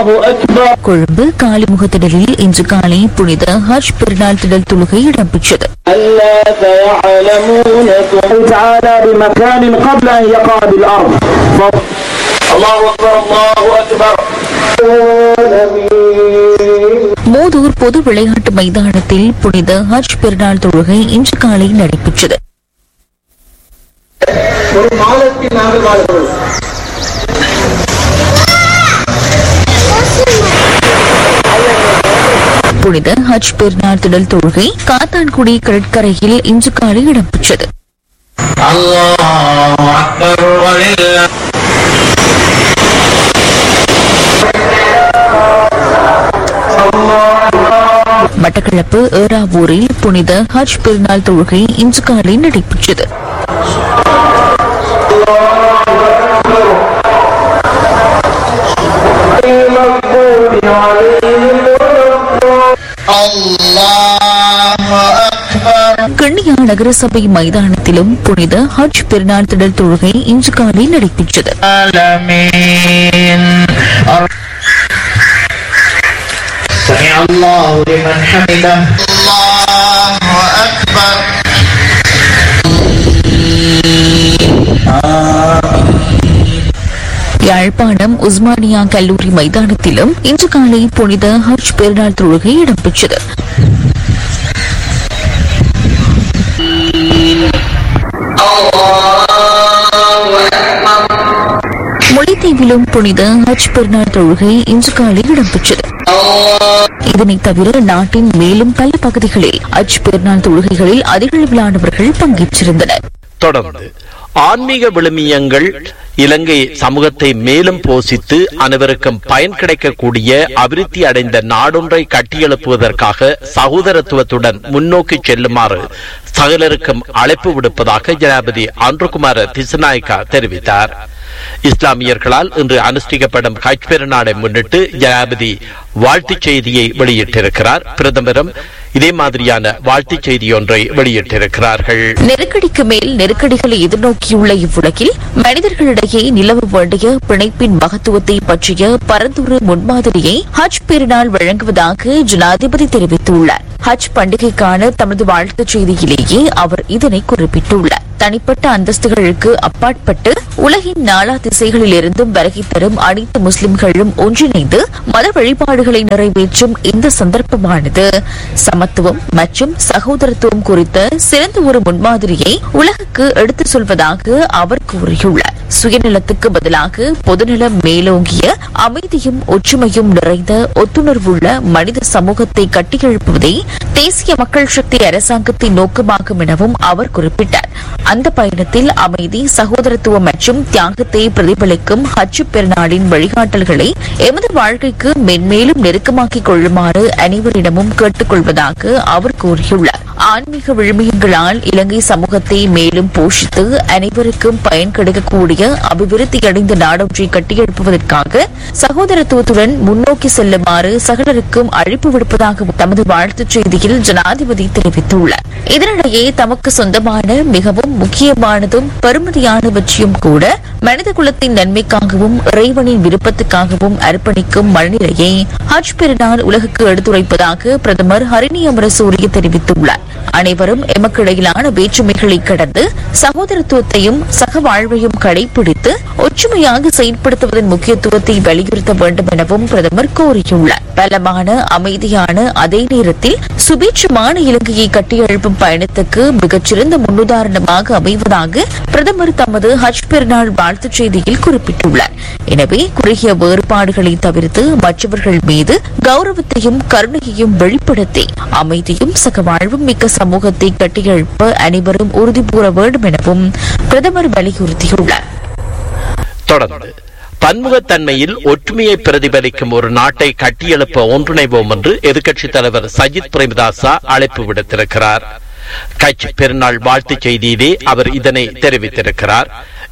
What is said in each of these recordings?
الله أكبر கொழும்பு காலிமுகத்திடலில் இன்று காலை புனித ஹஜ் பெருநாள் திடல் தொழுகை இடம்பெற்றது ألا سيعلمون تعالى بمكان قبل أن يقع بالأرض الله أكبر الله أكبر மோதூர் பொது விளையாட்டு மைதானத்தில் புனித ஹஜ் பெருநாள் தொழுகை இன்று காலை நடைபெற்றது ஒரு மாதத்தில் நாங்கள் வாழ்கிறோம் புனித ஹஜ் பெருநாள் திடல் தொழுகை காத்தான்குடி கடற்கரையில் இன்று காலை இடம்பெற்றது الله أكبر ولله மட்டக்களப்பு ஏறாவூரில் புனித ஹஜ் பெருநாள் தொழுகை இன்று காலை நடைபெற்றது الله أكبر கிண்ணியா நகரசபை மைதானத்திலும் புனித ஹஜ் பெருநாள் திடல் தொழுகை இன்று காலை நடைபெற்றது العالمين سمع الله لمن حمده الله أكبر யாழ்ப்பாணம் உஸ்மானியா கல்லூரி மைதானத்திலும் இன்று காலை புனித ஹஜ் பெருநாள் தொழுகை இடம்பெற்றது முல்லைத்தீவிலும் புனித ஹஜ் பெருநாள் தொழுகை இன்று காலை இடம்பெற்றது இதனைத் தவிர நாட்டின் மேலும் பல பகுதிகளில் ஹஜ் பெருநாள் தொழுகைகளில் அதிகளவிலானவர்கள் பங்கேற்றிருந்தனர் தொடர்ந்து ஆன்மீக விழுமியங்கள் இலங்கை சமூகத்தை மேலும் போஷித்து அனைவருக்கும் பயன் கிடைக்கக்கூடிய அபிவிருத்தி அடைந்த நாடொன்றை கட்டியெழுப்புவதற்காக சகோதரத்துவத்துடன் முன்னோக்கி செல்லுமாறு சகலருக்கும் அழைப்பு விடுப்பதாக ஜனாபதி அன்றுகுமார திசுநாயக்கா தெரிவித்தார் இஸ்லாமியர்களால் இன்று அனுஷ்டிக்கப்படும் ஹஜ் பெருநாளை முன்னிட்டு ஜனாபதி வாழ்த்துச் செய்தியை வெளியிட்டிருக்கிறார் பிரதமரும் இதே மாதிரியான வாழ்த்துச் செய்தி ஒன்றை வெளியிட்டிருக்கிறார்கள் நெருக்கடிக்கு மேல் நெருக்கடிகளை எதிர்நோக்கியுள்ள இவ்வுலகில் மனிதர்களிடையே நிலவ வேண்டிய பிணைப்பின் மகத்துவத்தை பற்றிய பரந்தொரு முன்மாதிரியை ஹஜ் பெருநாள் வழங்குவதாக ஜனாதிபதி தெரிவித்துள்ளார் ஹஜ் பண்டிகைக்கான தமது வாழ்த்துச் செய்தியிலேயே அவர் இதனை குறிப்பிட்டுள்ளார் தனிப்பட்ட அந்தஸ்துகளுக்கு அப்பாற்பட்டு உலகின் நாலா திசைகளில் இருந்தும் வருகை தரும் அனைத்து முஸ்லிம்களும் ஒன்றிணைந்து மத வழிபாடுகளை நிறைவேற்றும் இந்த சந்தர்ப்பமானது சமத்துவம் மற்றும் சகோதரத்துவம் குறித்த சிறந்த ஒரு முன்மாதிரியை உலகுக்கு எடுத்துச் சொல்வதாக அவர் கூறியுள்ளார் சுயநலத்துக்கு பதிலாக பொதுநலம் மேலோங்கிய அமைதியும் ஒற்றுமையும் நிறைந்த ஒத்துணர்வுள்ள மனித சமூகத்தை கட்டியெழுப்புவதே தேசிய மக்கள் சக்தி அரசாங்கத்தின் நோக்கமாகும் எனவும் அவர் குறிப்பிட்டார் அந்த பயணத்தில் அமைதி சகோதரத்துவம் மற்றும் தியாகத்தை பிரதிபலிக்கும் ஹஜ் பெருநாளின் வழிகாட்டல்களை எமது வாழ்க்கைக்கு மென்மேலும் நெருக்கமாக்கிக் கொள்ளுமாறு அனைவரிடமும் கேட்டுக் கொள்வதாக அவர் கூறியுள்ளார் ஆன்மீக விழுமியங்களால் இலங்கை சமூகத்தை மேலும் போஷித்து அனைவருக்கும் பயன் கிடைக்கக்கூடிய அபிவிருத்தி அடைந்த நாடொன்றை கட்டியெழுப்புவதற்காக சகோதரத்துவத்துடன் முன்னோக்கி செல்லுமாறு சகலருக்கும் அழைப்பு விடுப்பதாக தமது வாழ்த்துச் செய்தியில் ஜனாதிபதி தெரிவித்துள்ளார் இதனிடையே தமக்கு சொந்தமான மிகவும் முக்கியமானதும் பெருமதியானவற்றையும் கூட மனித குலத்தின் நன்மைக்காகவும் இறைவனின் விருப்பத்துக்காகவும் அர்ப்பணிக்கும் மனநிலையை ஹஜ் பெருநாள் உலகுக்கு எடுத்துரைப்பதாக பிரதமர் ஹரிணி அமரசூரிய தெரிவித்துள்ளார் அனைவரும் எமக்கிடையிலான வேற்றுமைகளை கடந்து சகோதரத்துவத்தையும் சக வாழ்வையும் கடைபிடித்து ஒற்றுமையாக செயல்படுத்துவதன் முக்கியத்துவத்தை வலியுறுத்த வேண்டும் எனவும் பிரதமர் கோரியுள்ளார் பலமான அமைதியான அதே நேரத்தில் சுபீட்சமான இலங்கையை கட்டியெழுப்பும் பயணத்துக்கு மிகச்சிறந்த முன்னுதாரணமாக அமைவதாக பிரதமர் தமது ஹஜ் பெருநாள் வாழ்த்துச் செய்தியில் குறிப்பிட்டுள்ளார் எனவே குறுகிய வேறுபாடுகளை தவிர்த்து மற்றவர்கள் மீது கௌரவத்தையும் கருணையையும் வெளிப்படுத்தி அமைதியும் சகவாழ்வும் மிக்க சமூகத்தை கட்டியெழுப்ப அனைவரும் உறுதி கூற வேண்டும் எனவும் பிரதமர் வலியுறுத்தியுள்ளார் தொடர்ந்து பன்முகத்தன்மையில் ஒற்றுமையை பிரதிபலிக்கும் ஒரு நாட்டை கட்டியெழுப்ப ஒன்றிணைவோம் என்று எதிர்க்கட்சித் தலைவர் சஜித் பிரேமதாசா அழைப்பு விடுத்திருக்கிறார் கட்சி பெருநாள் வாழ்த்துச் செய்தியிலே அவர் இதனை தெரிவித்திருக்கிறார்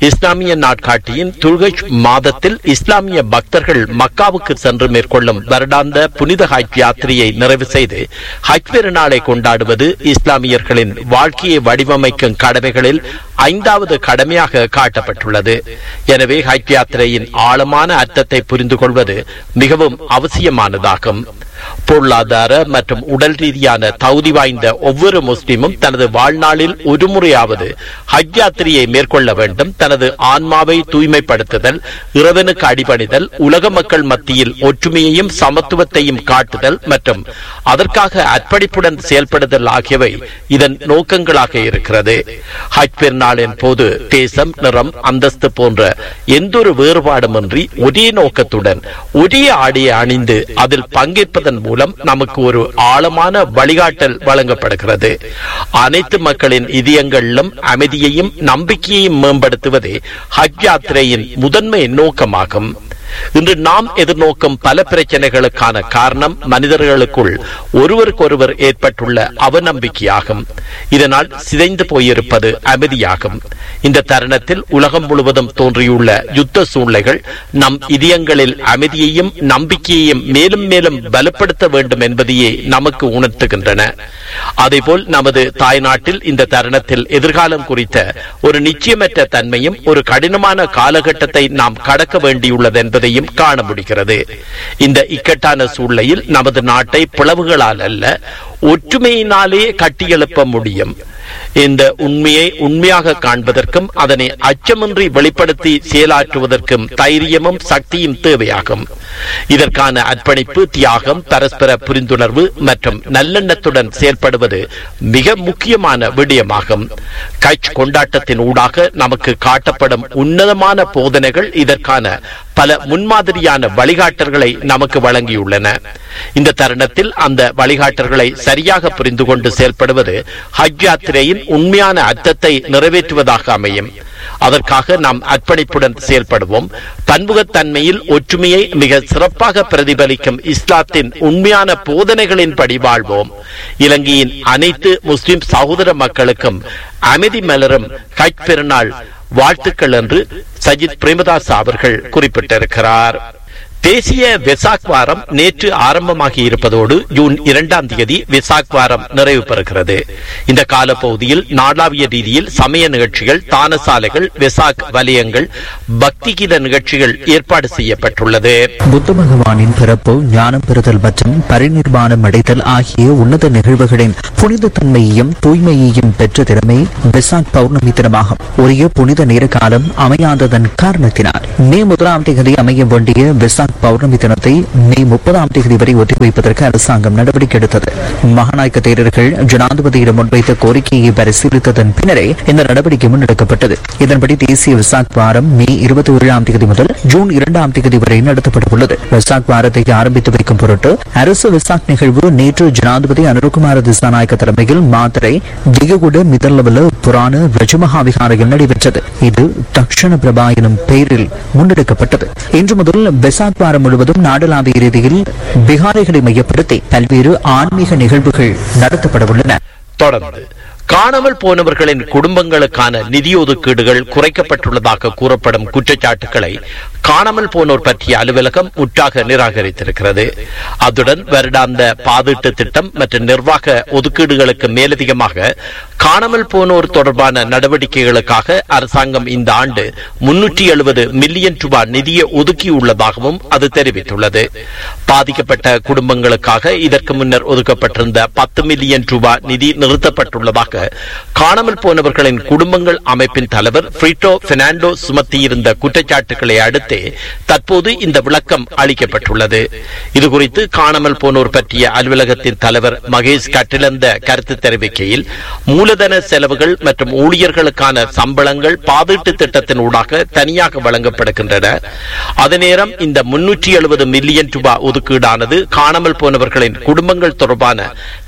இஸ்லாமிய நாட்காட்டியின் துல்கஜ் மாதத்தில் இஸ்லாமிய பக்தர்கள் மக்காவுக்கு சென்று மேற்கொள்ளும் வருடாந்த புனித ஹஜ் யாத்திரையை நிறைவு செய்து ஹஜ் பெருநாளை கொண்டாடுவது இஸ்லாமியர்களின் வாழ்க்கையை வடிவமைக்கும் கடமைகளில் ஐந்தாவது கடமையாக காட்டப்பட்டுள்ளது எனவே ஹஜ் யாத்திரையின் ஆழமான அர்த்தத்தை புரிந்து கொள்வது மிகவும் அவசியமானதாகும் பொருளாதார மற்றும் உடல் ரீதியான தகுதி வாய்ந்த ஒவ்வொரு முஸ்லிமும் தனது வாழ்நாளில் ஒரு முறையாவது ஹஜ் யாத்திரையை மேற்கொள்ள வேண்டும் தனது ஆன்மாவை தூய்மைப்படுத்துதல் இறைவனுக்கு அடிபணிதல் உலக மக்கள் மத்தியில் ஒற்றுமையையும் சமத்துவத்தையும் காட்டுதல் மற்றும் அதற்காக அர்ப்பணிப்புடன் செயல்படுதல் ஆகியவை இதன் நோக்கங்களாக இருக்கிறது ஹஜ் பெருநாளின் போது தேசம் நிறம் அந்தஸ்து போன்ற எந்தொரு வேறுபாடுமின்றி ஒரே நோக்கத்துடன் ஒரே ஆடையை அணிந்து அதில் பங்கேற்பதன் மூலம் நமக்கு ஒரு ஆழமான வழிகாட்டல் வழங்கப்படுகிறது அனைத்து மக்களின் இதயங்களிலும் அமைதியையும் நம்பிக்கையையும் மேம்படுத்துவதே ஹஜ் யாத்திரையின் முதன்மை நோக்கமாகும் இன்று நாம் எதிர்நோக்கும் பல பிரச்சனைகளுக்கான காரணம் மனிதர்களுக்குள் ஒருவருக்கொருவர் ஏற்பட்டுள்ள அவநம்பிக்கையாகும் இதனால் சிதைந்து போயிருப்பது அமைதியாகும் இந்த தருணத்தில் உலகம் முழுவதும் தோன்றியுள்ள யுத்த சூழ்நிலைகள் நம் இதயங்களில் அமைதியையும் நம்பிக்கையையும் மேலும் மேலும் பலப்படுத்த வேண்டும் என்பதையே நமக்கு உணர்த்துகின்றன அதேபோல் நமது தாய்நாட்டில் இந்த தருணத்தில் எதிர்காலம் குறித்த ஒரு நிச்சயமற்ற தன்மையும் ஒரு கடினமான காலகட்டத்தை நாம் கடக்க வேண்டியுள்ளது என்பதையும் காண முடிகிறது இந்த இக்கட்டான சூழ்நிலையில் நமது நாட்டை பிளவுகளால் அல்ல ஒற்றுமையினாலே கட்டியெழுப்ப முடியும் இந்த உண்மையை உண்மையாக காண்பதற்கும் அதனை அச்சமின்றி வெளிப்படுத்தி செயலாற்றுவதற்கும் தைரியமும் சக்தியும் தேவையாகும் இதற்கான அர்ப்பணிப்பு தியாகம் பரஸ்பர புரிந்துணர்வு மற்றும் நல்லெண்ணத்துடன் செயல்படுவது மிக முக்கியமான விடயமாகும் கட்ச் கொண்டாட்டத்தின் ஊடாக நமக்கு காட்டப்படும் உன்னதமான போதனைகள் இதற்கான பல முன்மாதிரியான வழிகாட்டல்களை நமக்கு வழங்கியுள்ளன இந்த தருணத்தில் அந்த வழிகாட்டல்களை சரியாக புரிந்து கொண்டு செயல்படுவது ஹஜ் யாத்திரையின் உண்மையான அர்த்தத்தை நிறைவேற்றுவதாக அமையும் அதற்காக நாம் அர்ப்பணிப்புடன் செயல்படுவோம் பன்முகத்தன்மையில் ஒற்றுமையை மிக சிறப்பாக பிரதிபலிக்கும் இஸ்லாத்தின் உண்மையான போதனைகளின்படி வாழ்வோம் இலங்கையின் அனைத்து முஸ்லிம் சகோதர மக்களுக்கும் அமைதி மலரும் ஹஜ் பெருநாள் வாழ்த்துக்கள் என்று சஜித் பிரேமதாஸ் அவர்கள் குறிப்பிட்டிருக்கிறார் தேசிய வெசாக் வாரம் நேற்று ஆரம்பமாகி இருப்பதோடு ஜூன் இரண்டாம் தேதி வெசாக் வாரம் நிறைவு பெறுகிறது இந்த காலப்பகுதியில் நாடாவிய ரீதியில் சமய நிகழ்ச்சிகள் தானசாலைகள் வெசாக் வலயங்கள் பக்தி கீத நிகழ்ச்சிகள் ஏற்பாடு செய்யப்பட்டுள்ளது புத்த பகவானின் பிறப்பு ஞானம் பெறுதல் மற்றும் பரிநிர்வாணம் அடைதல் ஆகிய உன்னத நிகழ்வுகளின் புனித தன்மையையும் தூய்மையையும் பெற்ற திறமை பெசாக் பௌர்ணமி தினமாகும் உரிய புனித நேர காலம் அமையாததன் காரணத்தினால் மே முதலாம் தேதி அமைய வேண்டிய பெசாக் பௌர்ணமி தினத்தை மே முப்பதாம் தேதி வரை ஒத்திவைப்பதற்கு அரசாங்கம் நடவடிக்கை எடுத்தது மகாநாயக்க தேரர்கள் ஜனாதிபதியிடம் முன்வைத்த கோரிக்கையை பரிசீலித்ததன் பின்னரே இந்த நடவடிக்கை முன்னெடுக்கப்பட்டது இதன்படி தேசிய விசாக் வாரம் மே இருபத்தி ஏழாம் தேதி முதல் ஜூன் இரண்டாம் தேதி வரை நடத்தப்பட உள்ளது விசாக் வாரத்தை ஆரம்பித்து வைக்கும் பொருட்டு அரசு விசாக் நிகழ்வு நேற்று ஜனாதிபதி அனுருகுமார திசாநாயக்க தலைமையில் மாத்திரை திககுட மிதர்லவல புராண ரஜமகா விகாரையில் நடைபெற்றது இது தக்ஷண பிரபா எனும் பெயரில் முன்னெடுக்கப்பட்டது இன்று முதல் பெசாக் வாரம் முழுவதும் நாடளாவிய ரீதியில் பிகாரைகளை மையப்படுத்தி பல்வேறு ஆன்மீக நிகழ்வுகள் நடத்தப்பட உள்ளன தொடர்ந்து காணாமல் போனவர்களின் குடும்பங்களுக்கான நிதி ஒதுக்கீடுகள் குறைக்கப்பட்டுள்ளதாக கூறப்படும் குற்றச்சாட்டுகளை காணாமல் போனோர் பற்றிய அலுவலகம் முற்றாக நிராகரித்திருக்கிறது அதுடன் வருடாந்த பாதீட்டு திட்டம் மற்றும் நிர்வாக ஒதுக்கீடுகளுக்கு மேலதிகமாக காணாமல் போனோர் தொடர்பான நடவடிக்கைகளுக்காக அரசாங்கம் இந்த ஆண்டு முன்னூற்றி எழுபது மில்லியன் ரூபாய் நிதியை ஒதுக்கியுள்ளதாகவும் அது தெரிவித்துள்ளது பாதிக்கப்பட்ட குடும்பங்களுக்காக இதற்கு முன்னர் ஒதுக்கப்பட்டிருந்த பத்து மில்லியன் ரூபாய் நிதி நிறுத்தப்பட்டுள்ளதாக காணாமல் போனவர்களின் குடும்பங்கள் அமைப்பின் தலைவர் ஃப்ரீட்டோ பெர்னாண்டோ சுமத்தியிருந்த குற்றச்சாட்டுகளை அடுத்தே தற்போது இந்த விளக்கம் அளிக்கப்பட்டுள்ளது இதுகுறித்து காணாமல் போனோர் பற்றிய அலுவலகத்தின் தலைவர் மகேஷ் கட்டிலந்த கருத்து தெரிவிக்கையில் மூலதன செலவுகள் மற்றும் ஊழியர்களுக்கான சம்பளங்கள் பாதீட்டு திட்டத்தின் ஊடாக தனியாக வழங்கப்படுகின்றன அதே நேரம் இந்த முன்னூற்றி எழுபது மில்லியன் ரூபாய் ஒதுக்கீடானது காணாமல் போனவர்களின் குடும்பங்கள் தொடர்பான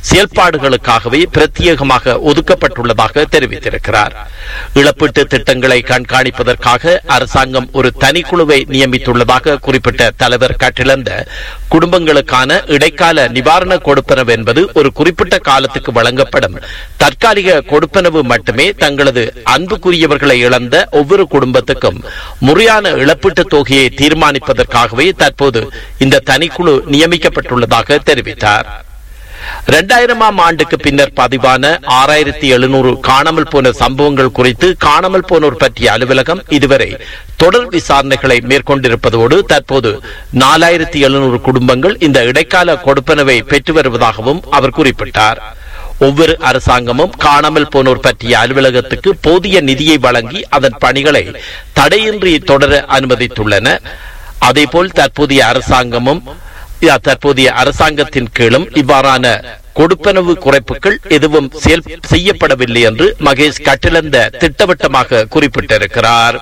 செயல்பாடுகளுக்காகவே பிரத்யேகமாக ஒதுக்கப்பட்டுள்ளதாக தெரிவித்திருக்கிறார் இழப்பீட்டு திட்டங்களை கண்காணிப்பதற்காக அரசாங்கம் ஒரு தனிக்குழுவை நியமித்துள்ளதாக குறிப்பிட்ட தலைவர் கட்டிழந்த குடும்பங்களுக்கான இடைக்கால நிவாரண கொடுப்பனவு என்பது ஒரு குறிப்பிட்ட காலத்துக்கு வழங்கப்படும் தற்காலிக கொடுப்பனவு மட்டுமே தங்களது அன்புக்குரியவர்களை இழந்த ஒவ்வொரு குடும்பத்துக்கும் முறையான இழப்பீட்டு தொகையை தீர்மானிப்பதற்காகவே தற்போது இந்த தனிக்குழு நியமிக்கப்பட்டுள்ளதாக தெரிவித்தார் இரண்டாயிரமாம் ஆண்டுக்கு பின்னர் பதிவான ஆறாயிரத்தி எழுநூறு காணாமல் போன சம்பவங்கள் குறித்து காணாமல் போனோர் பற்றிய அலுவலகம் இதுவரை தொடர் விசாரணைகளை மேற்கொண்டிருப்பதோடு தற்போது நாலாயிரத்தி எழுநூறு குடும்பங்கள் இந்த இடைக்கால கொடுப்பனவை பெற்று வருவதாகவும் அவர் குறிப்பிட்டார் ஒவ்வொரு அரசாங்கமும் காணாமல் போனோர் பற்றிய அலுவலகத்துக்கு போதிய நிதியை வழங்கி அதன் பணிகளை தடையின்றி தொடர அனுமதித்துள்ளன அதேபோல் தற்போதைய அரசாங்கமும் தற்போதைய அரசாங்கத்தின் கீழும் இவ்வாறான கொடுப்பனவு குறைப்புகள் எதுவும் செயல் செய்யப்படவில்லை என்று மகேஷ் கட்டிலந்த திட்டவட்டமாக குறிப்பிட்டிருக்கிறார்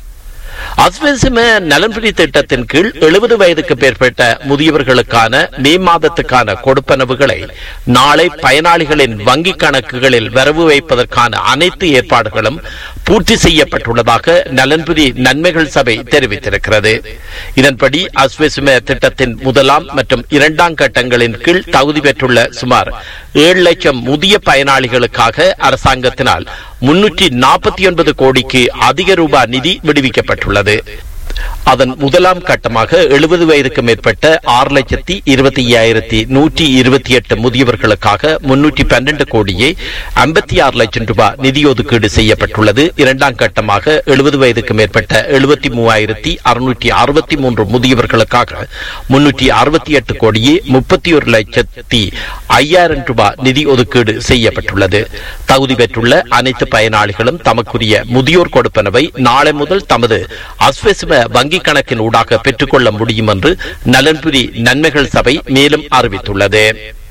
அஸ்வசிம நலன்புரி திட்டத்தின் கீழ் எழுபது வயதுக்கு மேற்பட்ட முதியவர்களுக்கான மே மாதத்துக்கான கொடுப்பனவுகளை நாளை பயனாளிகளின் வங்கிக் கணக்குகளில் வரவு வைப்பதற்கான அனைத்து ஏற்பாடுகளும் பூர்த்தி செய்யப்பட்டுள்ளதாக நலன்புரி நன்மைகள் சபை தெரிவித்திருக்கிறது இதன்படி அஸ்வசிம திட்டத்தின் முதலாம் மற்றும் இரண்டாம் கட்டங்களின் கீழ் தகுதி பெற்றுள்ள சுமார் ஏழு லட்சம் முதிய பயனாளிகளுக்காக அரசாங்கத்தினால் முன்னூற்றி நாற்பத்தி ஒன்பது கோடிக்கு அதிக ரூபாய் நிதி விடுவிக்கப்பட்டுள்ளது அதன் முதலாம் கட்டமாக எழுபது வயதுக்கு மேற்பட்ட ஆறு லட்சத்தி இருபத்தி ஐயாயிரத்தி நூற்றி இருபத்தி எட்டு முதியவர்களுக்காக முன்னூற்றி பன்னெண்டு கோடியே ஐம்பத்தி ஆறு லட்சம் ரூபாய் நிதி ஒதுக்கீடு செய்யப்பட்டுள்ளது இரண்டாம் கட்டமாக எழுபது வயதுக்கு மேற்பட்ட எழுபத்தி மூவாயிரத்தி அறுநூற்றி அறுபத்தி மூன்று முதியவர்களுக்காக முன்னூற்றி அறுபத்தி எட்டு கோடியே முப்பத்தி ஒரு லட்சத்தி ஐயாயிரம் ரூபாய் நிதி ஒதுக்கீடு செய்யப்பட்டுள்ளது தகுதி பெற்றுள்ள அனைத்து பயனாளிகளும் தமக்குரிய முதியோர் கொடுப்பனவை நாளை முதல் தமது அஸ்வசிம வங்கிக் கணக்கின் ஊடாக பெற்றுக்கொள்ள முடியும் என்று நலன்புரி நன்மைகள் சபை மேலும் அறிவித்துள்ளது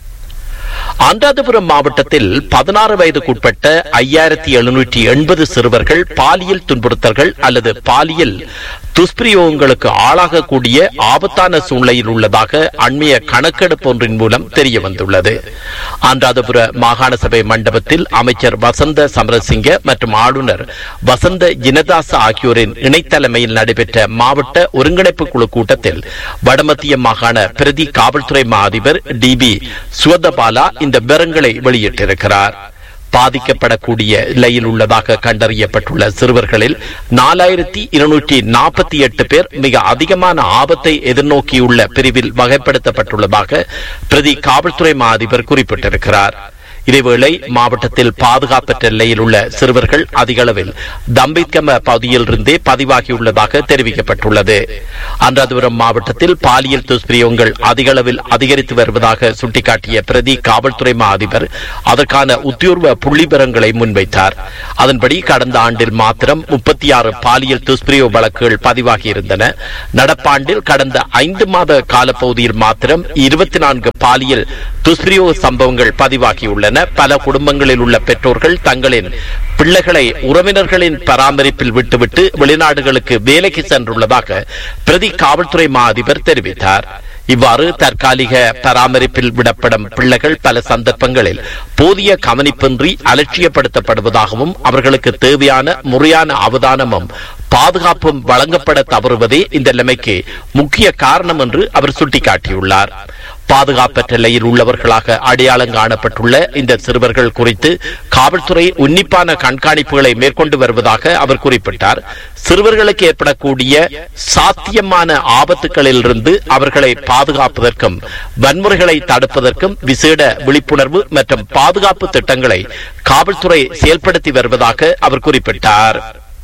அனுராதபுரம் மாவட்டத்தில் பதினாறு வயதுக்குட்பட்ட ஐயாயிரத்தி எழுநூற்றி எண்பது சிறுவர்கள் பாலியல் துன்புறுத்தல்கள் அல்லது பாலியல் துஷ்பிரயோகங்களுக்கு ஆளாகக்கூடிய ஆபத்தான சூழ்நிலையில் உள்ளதாக அண்மைய கணக்கெடுப்பு ஒன்றின் மூலம் தெரிய வந்துள்ளது அனுராதபுர மாகாண சபை மண்டபத்தில் அமைச்சர் வசந்த சமரசிங்க மற்றும் ஆளுநர் வசந்த ஜினதாஸ் ஆகியோரின் இணைத்தலைமையில் நடைபெற்ற மாவட்ட ஒருங்கிணைப்பு குழு கூட்டத்தில் வடமத்திய மாகாண பிரதி காவல்துறை மா அதிபர் டி பி சுவதபாலா இந்த விவரங்களை வெளியிட்டிருக்கிறார் பாதிக்கப்படக்கூடிய நிலையில் உள்ளதாக கண்டறியப்பட்டுள்ள சிறுவர்களில் நாலாயிரத்தி இருநூற்றி நாற்பத்தி எட்டு பேர் மிக அதிகமான ஆபத்தை எதிர்நோக்கியுள்ள பிரிவில் வகைப்படுத்தப்பட்டுள்ளதாக பிரதி காவல்துறை மா அதிபர் குறிப்பிட்டிருக்கிறார் இதேவேளை மாவட்டத்தில் பாதுகாப்பற்ற நிலையில் உள்ள சிறுவர்கள் அதிக அளவில் தம்பிக்கம பகுதியிலிருந்தே பதிவாகியுள்ளதாக தெரிவிக்கப்பட்டுள்ளது அனுராதபுரம் மாவட்டத்தில் பாலியல் துஷ்பிரயோகங்கள் அதிக அளவில் அதிகரித்து வருவதாக சுட்டிக்காட்டிய பிரதி காவல்துறை மா அதிபர் அதற்கான உத்தியோர்வ புள்ளிவிவரங்களை முன்வைத்தார் அதன்படி கடந்த ஆண்டில் மாத்திரம் முப்பத்தி ஆறு பாலியல் துஷ்பிரயோக வழக்குகள் பதிவாகியிருந்தன நடப்பாண்டில் கடந்த ஐந்து மாத காலப்பகுதியில் மாத்திரம் இருபத்தி நான்கு பாலியல் துஷ்பிரயோக சம்பவங்கள் பதிவாகியுள்ளன பல குடும்பங்களில் உள்ள பெற்றோர்கள் தங்களின் பிள்ளைகளை உறவினர்களின் பராமரிப்பில் விட்டுவிட்டு வெளிநாடுகளுக்கு வேலைக்கு சென்றுள்ளதாக பிரதி காவல்துறை மா அதிபர் தெரிவித்தார் இவ்வாறு தற்காலிக பராமரிப்பில் விடப்படும் பிள்ளைகள் பல சந்தர்ப்பங்களில் போதிய கவனிப்பின்றி அலட்சியப்படுத்தப்படுவதாகவும் அவர்களுக்கு தேவையான முறையான அவதானமும் பாதுகாப்பும் வழங்கப்பட தவறுவதே இந்த நிலைமைக்கு முக்கிய காரணம் என்று அவர் சுட்டிக்காட்டியுள்ளார் பாதுகாப்பற்ற நிலையில் உள்ளவர்களாக அடையாளம் காணப்பட்டுள்ள இந்த சிறுவர்கள் குறித்து காவல்துறை உன்னிப்பான கண்காணிப்புகளை மேற்கொண்டு வருவதாக அவர் குறிப்பிட்டார் சிறுவர்களுக்கு ஏற்படக்கூடிய சாத்தியமான ஆபத்துகளிலிருந்து அவர்களை பாதுகாப்பதற்கும் வன்முறைகளை தடுப்பதற்கும் விசேட விழிப்புணர்வு மற்றும் பாதுகாப்பு திட்டங்களை காவல்துறை செயல்படுத்தி வருவதாக அவர் குறிப்பிட்டார்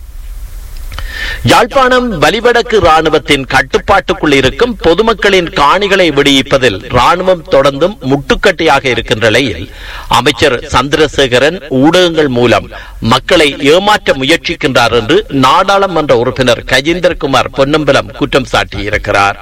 யாழ்ப்பாணம் வலிவடக்கு ராணுவத்தின் கட்டுப்பாட்டுக்குள் இருக்கும் பொதுமக்களின் காணிகளை விடுவிப்பதில் ராணுவம் தொடர்ந்தும் முட்டுக்கட்டையாக இருக்கின்ற நிலையில் அமைச்சர் சந்திரசேகரன் ஊடகங்கள் மூலம் மக்களை ஏமாற்ற முயற்சிக்கின்றார் என்று நாடாளுமன்ற உறுப்பினர் கஜேந்திரகுமார் பொன்னம்பலம் குற்றம் சாட்டியிருக்கிறார்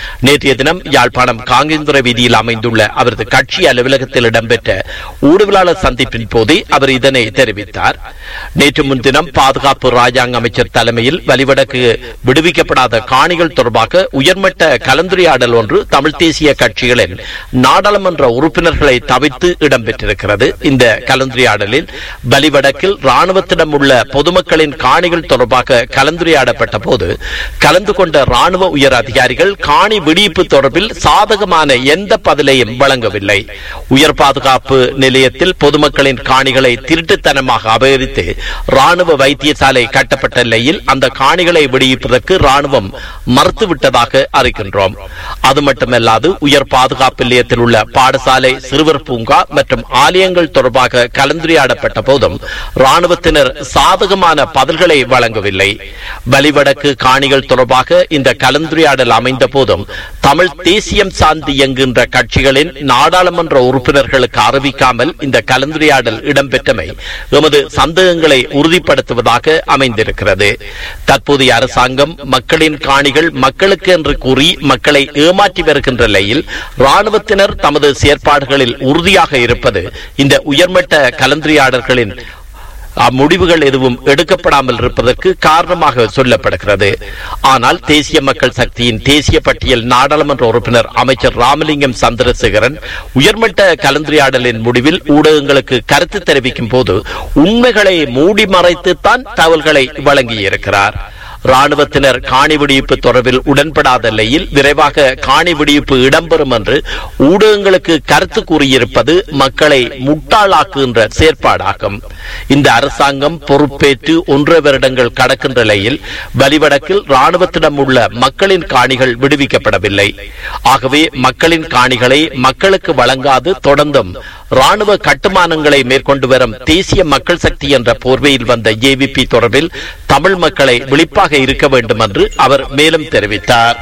நேற்றைய தினம் யாழ்ப்பாணம் காங்கேந்துறை வீதியில் அமைந்துள்ள அவரது கட்சி அலுவலகத்தில் இடம்பெற்ற ஊடகவியலாளர் சந்திப்பின் போதே அவர் இதனை தெரிவித்தார் நேற்று முன்தினம் பாதுகாப்பு ராஜாங்க அமைச்சர் தலைமையில் வலிவடக்கு விடுவிக்கப்படாத காணிகள் தொடர்பாக உயர்மட்ட கலந்துரையாடல் ஒன்று தமிழ் தேசிய கட்சிகளின் நாடாளுமன்ற உறுப்பினர்களை தவிர்த்து இடம்பெற்றிருக்கிறது இந்த கலந்துரையாடலில் வலிவடக்கில் ராணுவத்திடம் உள்ள பொதுமக்களின் காணிகள் தொடர்பாக கலந்துரையாடப்பட்ட போது கலந்து கொண்ட ராணுவ உயர் அதிகாரிகள் காணி விடுவிப்பு தொடர்பில் சாதகமான எந்த பதிலையும் வழங்கவில்லை உயர் பாதுகாப்பு நிலையத்தில் பொதுமக்களின் காணிகளை திருட்டுத்தனமாக அபகரித்து ராணுவ வைத்தியசாலை கட்டப்பட்ட நிலையில் அந்த காணிகளை விடுவிப்பதற்கு ராணுவம் மறுத்துவிட்டதாக அறிகின்றோம் அது மட்டுமல்லாது உயர் பாதுகாப்பு நிலையத்தில் உள்ள பாடசாலை சிறுவர் பூங்கா மற்றும் ஆலயங்கள் தொடர்பாக கலந்துரையாடப்பட்ட போதும் ராணுவத்தினர் சாதகமான பதில்களை வழங்கவில்லை வலிவடக்கு காணிகள் தொடர்பாக இந்த கலந்துரையாடல் அமைந்த போதும் தமிழ் தேசியம் சார்ந்து இயங்குகின்ற கட்சிகளின் நாடாளுமன்ற உறுப்பினர்களுக்கு அறிவிக்காமல் இந்த கலந்துரையாடல் இடம்பெற்றமை எமது சந்தேகங்களை உறுதிப்படுத்துவதாக அமைந்திருக்கிறது தற்போதைய அரசாங்கம் மக்களின் காணிகள் மக்களுக்கு என்று கூறி மக்களை ஏமாற்றி வருகின்ற நிலையில் ராணுவத்தினர் தமது செயற்பாடுகளில் உறுதியாக இருப்பது இந்த உயர்மட்ட கலந்துரையாடல்களின் முடிவுகள் எதுவும் எடுக்கப்படாமல் இருப்பதற்கு காரணமாக சொல்லப்படுகிறது ஆனால் தேசிய மக்கள் சக்தியின் தேசிய பட்டியல் நாடாளுமன்ற உறுப்பினர் அமைச்சர் ராமலிங்கம் சந்திரசேகரன் உயர்மட்ட கலந்துரையாடலின் முடிவில் ஊடகங்களுக்கு கருத்து தெரிவிக்கும் போது உண்மைகளை மூடி மறைத்துத்தான் தகவல்களை வழங்கியிருக்கிறார் ராணுவத்தினர் காணி விடுவிப்பு தொடர்பில் உடன்படாத நிலையில் விரைவாக காணி விடுவிப்பு இடம்பெறும் என்று ஊடகங்களுக்கு கருத்து கூறியிருப்பது மக்களை முட்டாளாக்குகின்ற செயற்பாடாகும் இந்த அரசாங்கம் பொறுப்பேற்று ஒன்றரை வருடங்கள் கடக்கின்ற நிலையில் வலிவடக்கில் ராணுவத்திடம் உள்ள மக்களின் காணிகள் விடுவிக்கப்படவில்லை ஆகவே மக்களின் காணிகளை மக்களுக்கு வழங்காது தொடர்ந்தும் ராணுவ கட்டுமானங்களை மேற்கொண்டு வரும் தேசிய மக்கள் சக்தி என்ற போர்வையில் வந்த ஏவிபி தொடர்பில் தமிழ் மக்களை விழிப்பாக இருக்க வேண்டும் என்று அவர் மேலும் தெரிவித்தார்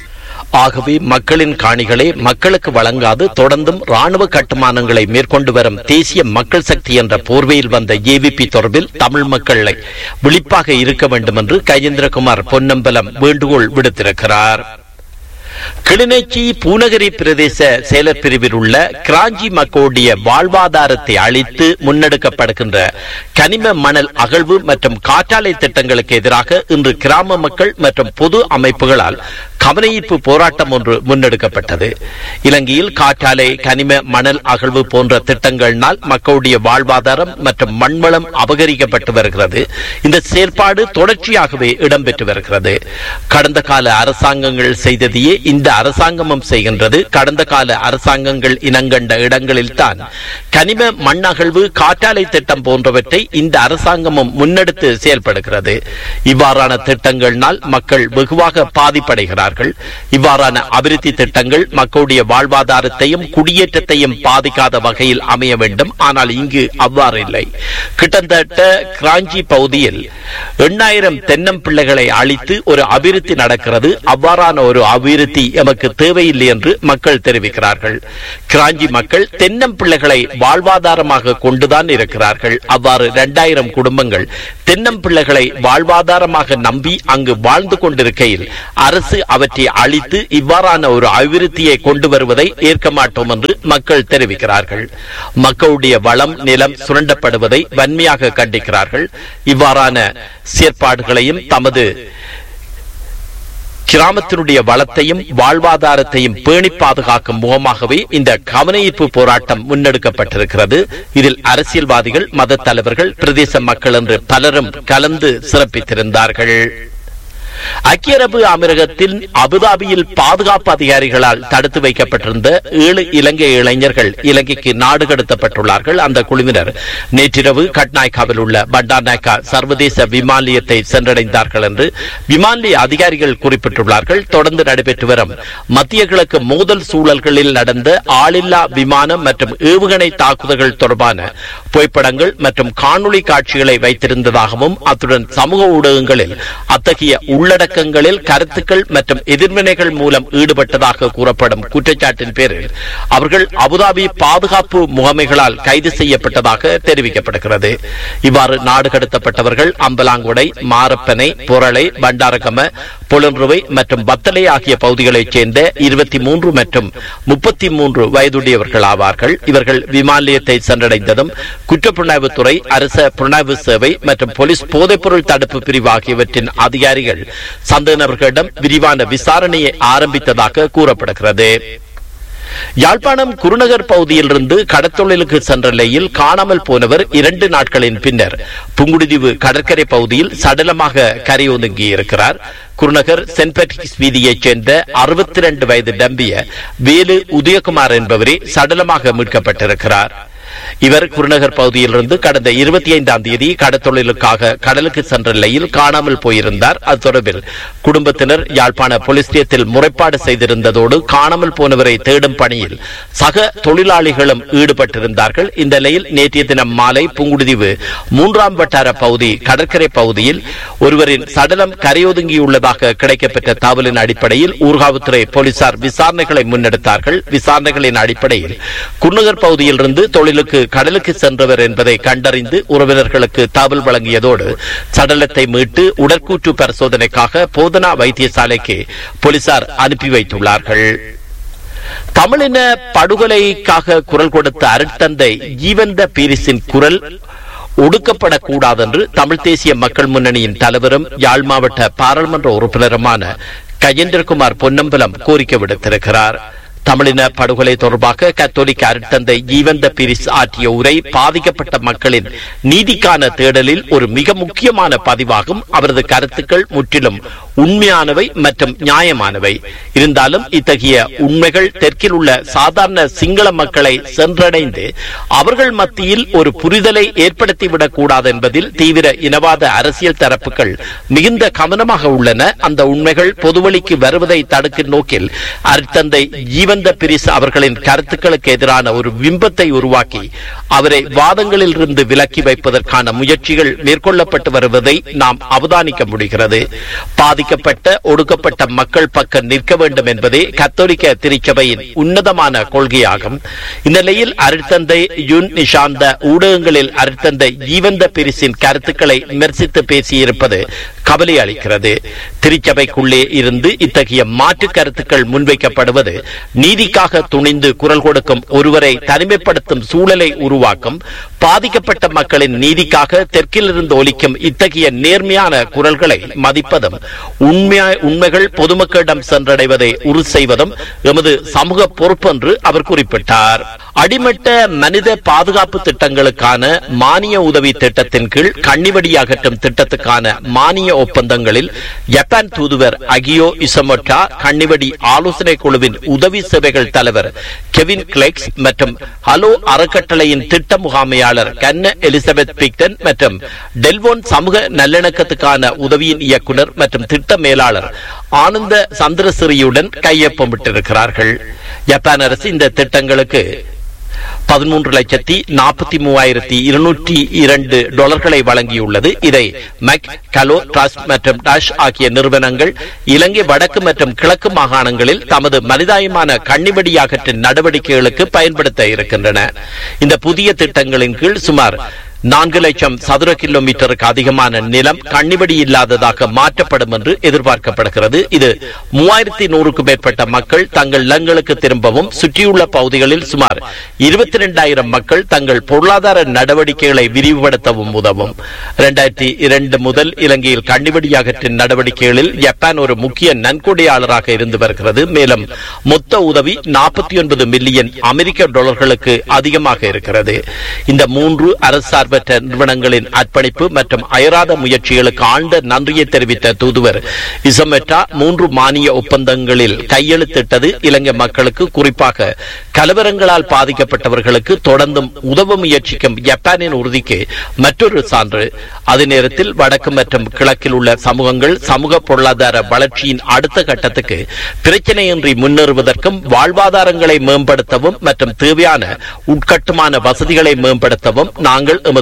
ஆகவே மக்களின் காணிகளை மக்களுக்கு வழங்காது தொடர்ந்தும் ராணுவ கட்டுமானங்களை மேற்கொண்டு வரும் தேசிய மக்கள் சக்தி என்ற போர்வையில் வந்த ஏவிபி தொடர்பில் தமிழ் மக்களை விழிப்பாக இருக்க வேண்டும் என்று கஜேந்திரகுமார் பொன்னம்பலம் வேண்டுகோள் விடுத்திருக்கிறார் கிளிநொச்சி பூநகரி பிரதேச செயலர் பிரிவில் உள்ள கிராஞ்சி மக்களுடைய வாழ்வாதாரத்தை அளித்து முன்னெடுக்கப்படுகின்ற கனிம மணல் அகழ்வு மற்றும் காற்றாலை திட்டங்களுக்கு எதிராக இன்று கிராம மக்கள் மற்றும் பொது அமைப்புகளால் கவனஈர்ப்பு போராட்டம் ஒன்று முன்னெடுக்கப்பட்டது இலங்கையில் காற்றாலை கனிம மணல் அகழ்வு போன்ற திட்டங்களினால் மக்களுடைய வாழ்வாதாரம் மற்றும் மண்வளம் அபகரிக்கப்பட்டு வருகிறது இந்த செயல்பாடு தொடர்ச்சியாகவே இடம்பெற்று வருகிறது கடந்த கால அரசாங்கங்கள் செய்ததையே இந்த அரசாங்கமும் செய்கின்றது கடந்த கால அரசாங்கங்கள் இனங்கண்ட இடங்களில் தான் கனிம மண் அகழ்வு காற்றாலை திட்டம் போன்றவற்றை இந்த அரசாங்கமும் முன்னெடுத்து செயல்படுகிறது இவ்வாறான திட்டங்களினால் மக்கள் வெகுவாக பாதிப்படைகிறார்கள் இவ்வாறான அபிவிருத்தி திட்டங்கள் மக்களுடைய வாழ்வாதாரத்தையும் குடியேற்றத்தையும் பாதிக்காத வகையில் அமைய வேண்டும் ஆனால் இங்கு அவ்வாறு இல்லை கிட்டத்தட்ட கிராஞ்சி பகுதியில் எண்ணாயிரம் தென்னம் பிள்ளைகளை அழித்து ஒரு அபிவிருத்தி நடக்கிறது அவ்வாறான ஒரு அபிவிருத்தி எமக்கு தேவையில்லை என்று மக்கள் தெரிவிக்கிறார்கள் கிராஞ்சி மக்கள் தென்னம் பிள்ளைகளை வாழ்வாதாரமாக கொண்டுதான் இருக்கிறார்கள் அவ்வாறு இரண்டாயிரம் குடும்பங்கள் தென்னம் பிள்ளைகளை வாழ்வாதாரமாக நம்பி அங்கு வாழ்ந்து கொண்டிருக்கையில் அரசு அவற்றை அழித்து இவ்வாறான ஒரு அபிவிருத்தியை கொண்டு வருவதை ஏற்க மாட்டோம் என்று மக்கள் தெரிவிக்கிறார்கள் மக்களுடைய வளம் நிலம் சுரண்டப்படுவதை வன்மையாக கண்டிக்கிறார்கள் இவ்வாறான செயற்பாடுகளையும் தமது கிராமத்தினுடைய வளத்தையும் வாழ்வாதாரத்தையும் பேணி பாதுகாக்கும் முகமாகவே இந்த கவனஈர்ப்பு போராட்டம் முன்னெடுக்கப்பட்டிருக்கிறது இதில் அரசியல்வாதிகள் மத தலைவர்கள் பிரதேச மக்கள் என்று பலரும் கலந்து சிறப்பித்திருந்தார்கள் ஐக்கிய அரபு அமீரகத்தின் அபுதாபியில் பாதுகாப்பு அதிகாரிகளால் தடுத்து வைக்கப்பட்டிருந்த ஏழு இலங்கை இளைஞர்கள் இலங்கைக்கு நாடு கடத்தப்பட்டுள்ளார்கள் அந்த குழுவினர் நேற்றிரவு கட்நாயக்காவில் உள்ள பண்டாநாயக்கா சர்வதேச விமான நிலையத்தை சென்றடைந்தார்கள் என்று விமான நிலைய அதிகாரிகள் குறிப்பிட்டுள்ளார்கள் தொடர்ந்து நடைபெற்று வரும் மத்திய கிழக்கு மோதல் சூழல்களில் நடந்த ஆளில்லா விமானம் மற்றும் ஏவுகணை தாக்குதல்கள் தொடர்பான புகைப்படங்கள் மற்றும் காணொளி காட்சிகளை வைத்திருந்ததாகவும் அத்துடன் சமூக ஊடகங்களில் அத்தகைய உள்ள உள்ளடக்கங்களில் கருத்துக்கள் மற்றும் எதிர்வினைகள் மூலம் ஈடுபட்டதாக கூறப்படும் குற்றச்சாட்டின் பேரில் அவர்கள் அபுதாபி பாதுகாப்பு முகமைகளால் கைது செய்யப்பட்டதாக தெரிவிக்கப்படுகிறது இவ்வாறு நாடு கடத்தப்பட்டவர்கள் அம்பலாங்குடை மாரப்பனை பொரளை பண்டாரகம புலன்றுவை மற்றும் பத்தலை ஆகிய பகுதிகளைச் சேர்ந்த இருபத்தி மூன்று மற்றும் முப்பத்தி மூன்று வயதுடையவர்கள் ஆவார்கள் இவர்கள் விமான நிலையத்தை சென்றடைந்ததும் குற்றப்புலனாய்வுத்துறை அரச புலனாய்வு சேவை மற்றும் போலீஸ் போதைப்பொருள் தடுப்பு பிரிவு ஆகியவற்றின் அதிகாரிகள் சந்தேக நபர்களிடம் விரிவான விசாரணையை ஆரம்பித்ததாக கூறப்படுகிறது யாழ்ப்பாணம் குருநகர் பகுதியிலிருந்து கடத்தொழிலுக்கு சென்ற நிலையில் காணாமல் போனவர் இரண்டு நாட்களின் பின்னர் புங்குடுதீவு கடற்கரை பகுதியில் சடலமாக கரையொதுங்கி இருக்கிறார் குருநகர் சென்ட் பேட்ரிக்ஸ் வீதியைச் சேர்ந்த அறுபத்தி இரண்டு வயது டம்பிய வேலு உதயகுமார் என்பவரே சடலமாக மீட்கப்பட்டிருக்கிறார் இவர் குருநகர் பகுதியிலிருந்து கடந்த இருபத்தி ஐந்தாம் தேதி கடத்தொழிலுக்காக கடலுக்கு சென்ற நிலையில் காணாமல் போயிருந்தார் அது தொடர்பில் குடும்பத்தினர் யாழ்ப்பாண போலீஸ் நிலையத்தில் முறைப்பாடு செய்திருந்ததோடு காணாமல் போனவரை தேடும் பணியில் சக தொழிலாளிகளும் ஈடுபட்டிருந்தார்கள் இந்த நிலையில் நேற்றைய தினம் மாலை புங்குடுதீவு மூன்றாம் வட்டார பகுதி கடற்கரை பகுதியில் ஒருவரின் சடலம் கரையொதுங்கியுள்ளதாக கிடைக்கப்பெற்ற தகவலின் அடிப்படையில் ஊர்காவல்துறை போலீசார் விசாரணைகளை முன்னெடுத்தார்கள் விசாரணைகளின் அடிப்படையில் குன்னகர் பகுதியிலிருந்து தொழிலுக்கு கடலுக்கு சென்றவர் என்பதை கண்டறிந்து உறவினர்களுக்கு தகவல் வழங்கியதோடு சடலத்தை மீட்டு உடற்கூற்று பரிசோதனைக்காக போதனா வைத்தியசாலைக்கு போலீசார் அனுப்பி வைத்துள்ளார்கள் தமிழின படுகொலைக்காக குரல் கொடுத்த அருட்தந்தை ஜீவந்த பீரிஸின் குரல் ஒடுக்கப்படக்கூடாது என்று தமிழ் தேசிய மக்கள் முன்னணியின் தலைவரும் யாழ் மாவட்ட பாராளுமன்ற உறுப்பினருமான கஜேந்திரகுமார் பொன்னம்பலம் கோரிக்கை விடுத்திருக்கிறார் தமிழின படுகொலை தொடர்பாக கத்தோலிக்க அருட்தந்தை ஜீவந்த பிரிஸ் ஆற்றிய உரை பாதிக்கப்பட்ட மக்களின் நீதிக்கான தேடலில் ஒரு மிக முக்கியமான பதிவாகும் அவரது கருத்துக்கள் முற்றிலும் உண்மையானவை மற்றும் நியாயமானவை இருந்தாலும் இத்தகைய உண்மைகள் தெற்கில் உள்ள சாதாரண சிங்கள மக்களை சென்றடைந்து அவர்கள் மத்தியில் ஒரு புரிதலை ஏற்படுத்திவிடக் கூடாது என்பதில் தீவிர இனவாத அரசியல் தரப்புகள் மிகுந்த கவனமாக உள்ளன அந்த உண்மைகள் பொதுவழிக்கு வருவதை தடுக்கும் நோக்கில் அருட்தந்தை ஜீவந்த பிரிஸ் அவர்களின் கருத்துக்களுக்கு எதிரான ஒரு பிம்பத்தை உருவாக்கி அவரை வாதங்களில் இருந்து விலக்கி வைப்பதற்கான முயற்சிகள் மேற்கொள்ளப்பட்டு வருவதை நாம் அவதானிக்க முடிகிறது பாதிக்கப்பட்ட ஒடுக்கப்பட்ட மக்கள் பக்கம் நிற்க வேண்டும் என்பதே கத்தோலிக்க திருச்சபையின் உன்னதமான கொள்கையாகும் இந்நிலையில் அருட்தந்தை யுன் நிஷாந்த ஊடகங்களில் அருட்தந்தை ஜீவந்த பிரிசின் கருத்துக்களை விமர்சித்து பேசியிருப்பது கவலை அளிக்கிறது திருச்சபைக்குள்ளே இருந்து இத்தகைய மாற்று கருத்துக்கள் முன்வைக்கப்படுவது நீதிக்காக துணிந்து குரல் கொடுக்கும் ஒருவரை தனிமைப்படுத்தும் சூழலை உருவாக்கும் பாதிக்கப்பட்ட மக்களின் நீதிக்காக தெற்கிலிருந்து ஒலிக்கும் இத்தகைய நேர்மையான குரல்களை மதிப்பதும் உண்மையா உண்மைகள் பொதுமக்களிடம் சென்றடைவதை உறுதி செய்வதும் எமது சமூக பொறுப்பு என்று அவர் குறிப்பிட்டார் அடிமட்ட மனித பாதுகாப்பு திட்டங்களுக்கான மானிய உதவி திட்டத்தின் கீழ் கண்ணிவடி அகற்றும் திட்டத்துக்கான மானிய ஒப்பந்தங்களில் ஜப்பான் தூதுவர் அகியோ இசமோட்டா கண்ணிவடி ஆலோசனை குழுவின் உதவி சேவைகள் தலைவர் கெவின் கிளெக்ஸ் மற்றும் ஹலோ அறக்கட்டளையின் திட்ட முகாமையாளர் கன்ன எலிசபெத் பிக்டன் மற்றும் டெல்வோன் சமூக நல்லிணக்கத்துக்கான உதவியின் இயக்குனர் மற்றும் திட்ட மேலாளர் ஆனந்த சந்திரசிறியுடன் கையொப்பமிட்டிருக்கிறார்கள் ஜப்பான் அரசு இந்த திட்டங்களுக்கு பதிமூன்று லட்சத்தி நாற்பத்தி மூவாயிரத்தி இருநூற்றி இரண்டு டாலர்களை வழங்கியுள்ளது இதை மெக் கலோ ட்ரஸ்ட் மற்றும் டாஷ் ஆகிய நிறுவனங்கள் இலங்கை வடக்கு மற்றும் கிழக்கு மாகாணங்களில் தமது மனிதாயமான கண்ணிவடி அகற்றின் நடவடிக்கைகளுக்கு பயன்படுத்த இருக்கின்றன இந்த புதிய திட்டங்களின் கீழ் சுமார் நான்கு லட்சம் சதுர கிலோமீட்டருக்கு அதிகமான நிலம் கண்ணிவடி இல்லாததாக மாற்றப்படும் என்று எதிர்பார்க்கப்படுகிறது இது மூவாயிரத்தி நூறுக்கும் மேற்பட்ட மக்கள் தங்கள் இல்லங்களுக்கு திரும்பவும் சுற்றியுள்ள பகுதிகளில் சுமார் இருபத்தி இரண்டாயிரம் மக்கள் தங்கள் பொருளாதார நடவடிக்கைகளை விரிவுபடுத்தவும் உதவும் இரண்டாயிரத்தி இரண்டு முதல் இலங்கையில் கண்ணிவடி அகற்றின் நடவடிக்கைகளில் ஜப்பான் ஒரு முக்கிய நன்கொடையாளராக இருந்து வருகிறது மேலும் மொத்த உதவி நாற்பத்தி ஒன்பது மில்லியன் அமெரிக்க டாலர்களுக்கு அதிகமாக இருக்கிறது இந்த மூன்று அரசு பெற்ற நிறுவனங்களின் அர்ப்பணிப்பு மற்றும் அயராத முயற்சிகளுக்கு ஆழ்ந்த நன்றியை தெரிவித்த தூதுவர் இசமெட்டா மூன்று மானிய ஒப்பந்தங்களில் கையெழுத்திட்டது இலங்கை மக்களுக்கு குறிப்பாக கலவரங்களால் பாதிக்கப்பட்டவர்களுக்கு தொடர்ந்தும் உதவ முயற்சிக்கும் ஜப்பானின் உறுதிக்கு மற்றொரு சான்று அதே நேரத்தில் வடக்கு மற்றும் கிழக்கில் உள்ள சமூகங்கள் சமூக பொருளாதார வளர்ச்சியின் அடுத்த கட்டத்துக்கு பிரச்சனையின்றி முன்னேறுவதற்கும் வாழ்வாதாரங்களை மேம்படுத்தவும் மற்றும் தேவையான உட்கட்டுமான வசதிகளை மேம்படுத்தவும் நாங்கள் எமது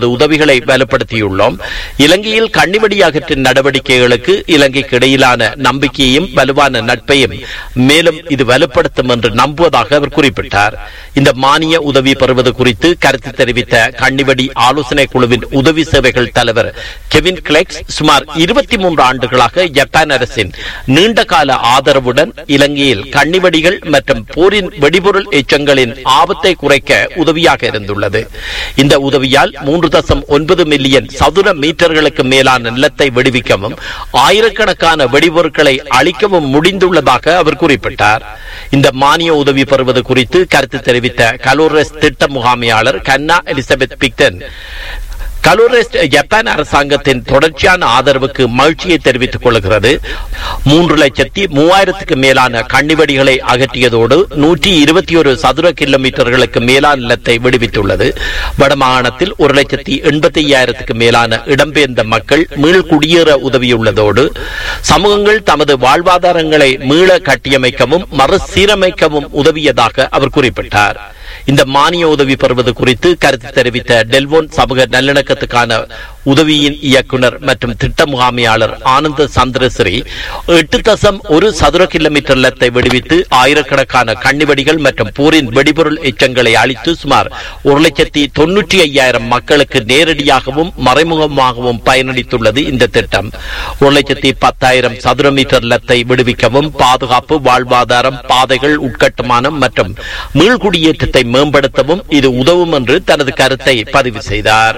எமது உதவிகளை வலுப்படுத்தியுள்ளோம் இலங்கையில் கண்ணிவெடி அகற்றும் நடவடிக்கைகளுக்கு இலங்கைக்கு இடையிலான நம்பிக்கையையும் வலுவான நட்பையும் மேலும் இது வலுப்படுத்தும் என்று நம்புவதாக அவர் குறிப்பிட்டார் இந்த மானிய உதவி பெறுவது குறித்து கருத்து தெரிவித்த கண்ணிவெடி ஆலோசனை குழுவின் உதவி சேவைகள் தலைவர் கெவின் கிளெக்ஸ் சுமார் இருபத்தி மூன்று ஆண்டுகளாக ஜப்பான் அரசின் நீண்டகால ஆதரவுடன் இலங்கையில் கண்ணிவெடிகள் மற்றும் போரின் வெடிபொருள் எச்சங்களின் ஆபத்தை குறைக்க உதவியாக இருந்துள்ளது இந்த உதவியால் மூன்று தசம் ஒன்பது மில்லியன் சதுர மீட்டர்களுக்கு மேலான நிலத்தை வெடிவிக்கவும் ஆயிரக்கணக்கான வெடிபொருட்களை அழிக்கவும் முடிந்துள்ளதாக அவர் குறிப்பிட்டார் இந்த மானிய உதவி பெறுவது குறித்து கருத்து தெரிவித்த கலோரஸ் திட்ட முகாமையாளர் கன்னா எலிசபெத் பிக்டன் கலோரெஸ்ட் ஜப்பான் அரசாங்கத்தின் தொடர்ச்சியான ஆதரவுக்கு மகிழ்ச்சியை தெரிவித்துக் கொள்கிறது மூன்று லட்சத்தி மூவாயிரத்துக்கு மேலான கண்ணிவெடிகளை அகற்றியதோடு நூற்றி இருபத்தி ஒரு சதுர கிலோமீட்டர்களுக்கு மேலான நிலத்தை விடுவித்துள்ளது வடமாகாணத்தில் ஒரு லட்சத்தி எண்பத்தி ஐயாயிரத்துக்கு மேலான இடம்பெயர்ந்த மக்கள் மீள் குடியேற உதவியுள்ளதோடு சமூகங்கள் தமது வாழ்வாதாரங்களை மீள கட்டியமைக்கவும் மறுசீரமைக்கவும் உதவியதாக அவர் குறிப்பிட்டார் இந்த மானிய உதவி பெறுவது குறித்து கருத்து தெரிவித்த டெல்வோன் சமூக நல்லிணக்கத்துக்கான உதவியின் இயக்குனர் மற்றும் திட்ட முகாமையாளர் ஆனந்த சந்திரசிறி எட்டு தசம் ஒரு சதுர கிலோமீட்டர் நிலத்தை வெடிவித்து ஆயிரக்கணக்கான கண்ணிவெடிகள் மற்றும் போரின் வெடிபொருள் எச்சங்களை அளித்து சுமார் ஒரு லட்சத்தி தொன்னூற்றி ஐயாயிரம் மக்களுக்கு நேரடியாகவும் மறைமுகமாகவும் பயனளித்துள்ளது இந்த திட்டம் ஒரு லட்சத்தி பத்தாயிரம் சதுர மீட்டர் நிலத்தை விடுவிக்கவும் பாதுகாப்பு வாழ்வாதாரம் பாதைகள் உட்கட்டுமானம் மற்றும் மீள்குடியேற்றத்தை மேம்படுத்தவும் இது உதவும் என்று தனது கருத்தை பதிவு செய்தார்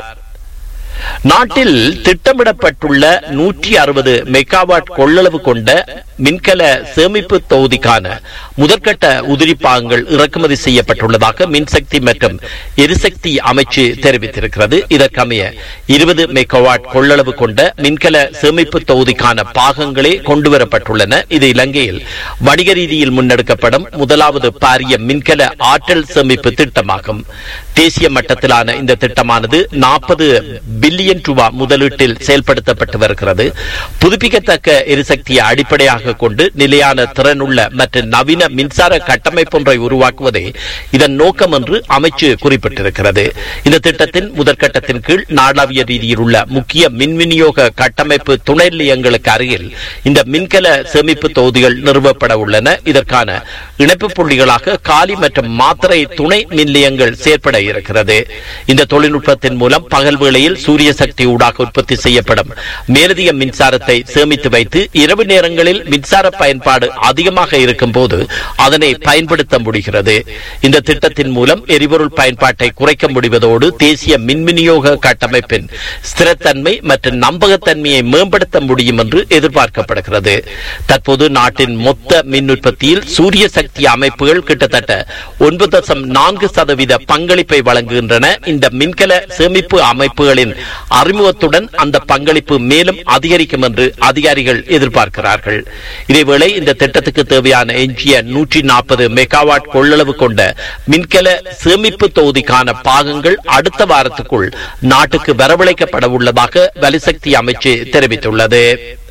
நாட்டில் திட்டமிடப்பட்டுள்ள நூற்றி அறுபது மெகாவாட் கொள்ளளவு கொண்ட மின்கல சேமிப்பு தொகுதிக்கான முதற்கட்ட உதிரி பாகங்கள் இறக்குமதி செய்யப்பட்டுள்ளதாக மின்சக்தி மற்றும் எரிசக்தி அமைச்சு தெரிவித்திருக்கிறது இதற்கமைய இருபது மெகாவாட் கொள்ளளவு கொண்ட மின்கல சேமிப்பு தொகுதிக்கான பாகங்களே கொண்டுவரப்பட்டுள்ளன இது இலங்கையில் வணிக ரீதியில் முன்னெடுக்கப்படும் முதலாவது பாரிய மின்கல ஆற்றல் சேமிப்பு திட்டமாகும் தேசிய மட்டத்திலான இந்த திட்டமானது நாற்பது பில்லியன் ரூபாய் முதலீட்டில் செயல்படுத்தப்பட்டு வருகிறது புதுப்பிக்கத்தக்க எரிசக்தியை அடிப்படையாக கொண்டு நிலையான திறனுள்ள மற்றும் நவீன மின்சார கட்டமைப்பு ஒன்றை உருவாக்குவதே இதன் நோக்கம் என்று அமைச்சு குறிப்பிட்டிருக்கிறது இந்த திட்டத்தின் முதற்கட்டத்தின் கீழ் நாடாவிய ரீதியில் உள்ள முக்கிய மின் விநியோக கட்டமைப்பு துணை நிலையங்களுக்கு அருகில் இந்த மின்கல சேமிப்பு தொகுதிகள் நிறுவப்பட உள்ளன இதற்கான இணைப்பு புள்ளிகளாக காலி மற்றும் மாத்திரை துணை மின் நிலையங்கள் செயற்பட இருக்கிறது இந்த தொழில்நுட்பத்தின் மூலம் பகல் வேளையில் சூரிய சக்தி ஊடாக உற்பத்தி செய்யப்படும் மேலதிக மின்சாரத்தை சேமித்து வைத்து இரவு நேரங்களில் மின்சார பயன்பாடு அதிகமாக இருக்கும் போது அதனை பயன்படுத்த முடிகிறது இந்த திட்டத்தின் மூலம் எரிபொருள் பயன்பாட்டை குறைக்க முடிவதோடு தேசிய மின் விநியோக கட்டமைப்பின் ஸ்திரத்தன்மை மற்றும் நம்பகத்தன்மையை மேம்படுத்த முடியும் என்று எதிர்பார்க்கப்படுகிறது தற்போது நாட்டின் மொத்த மின் உற்பத்தியில் சூரிய சக்தி அமைப்புகள் கிட்டத்தட்ட ஒன்பது தசம் நான்கு சதவீத பங்களிப்பை வழங்குகின்றன இந்த மின்கல சேமிப்பு அமைப்புகளின் அறிமுகத்துடன் அந்த பங்களிப்பு மேலும் அதிகரிக்கும் என்று அதிகாரிகள் எதிர்பார்க்கிறார்கள் இதேவேளை இந்த திட்டத்துக்கு தேவையான எஞ்சிய நூற்றி நாற்பது மெகாவாட் கொள்ளளவு கொண்ட மின்கல சேமிப்பு தொகுதிக்கான பாகங்கள் அடுத்த வாரத்துக்குள் நாட்டுக்கு வரவழைக்கப்பட உள்ளதாக வலிசக்தி அமைச்சு தெரிவித்துள்ளது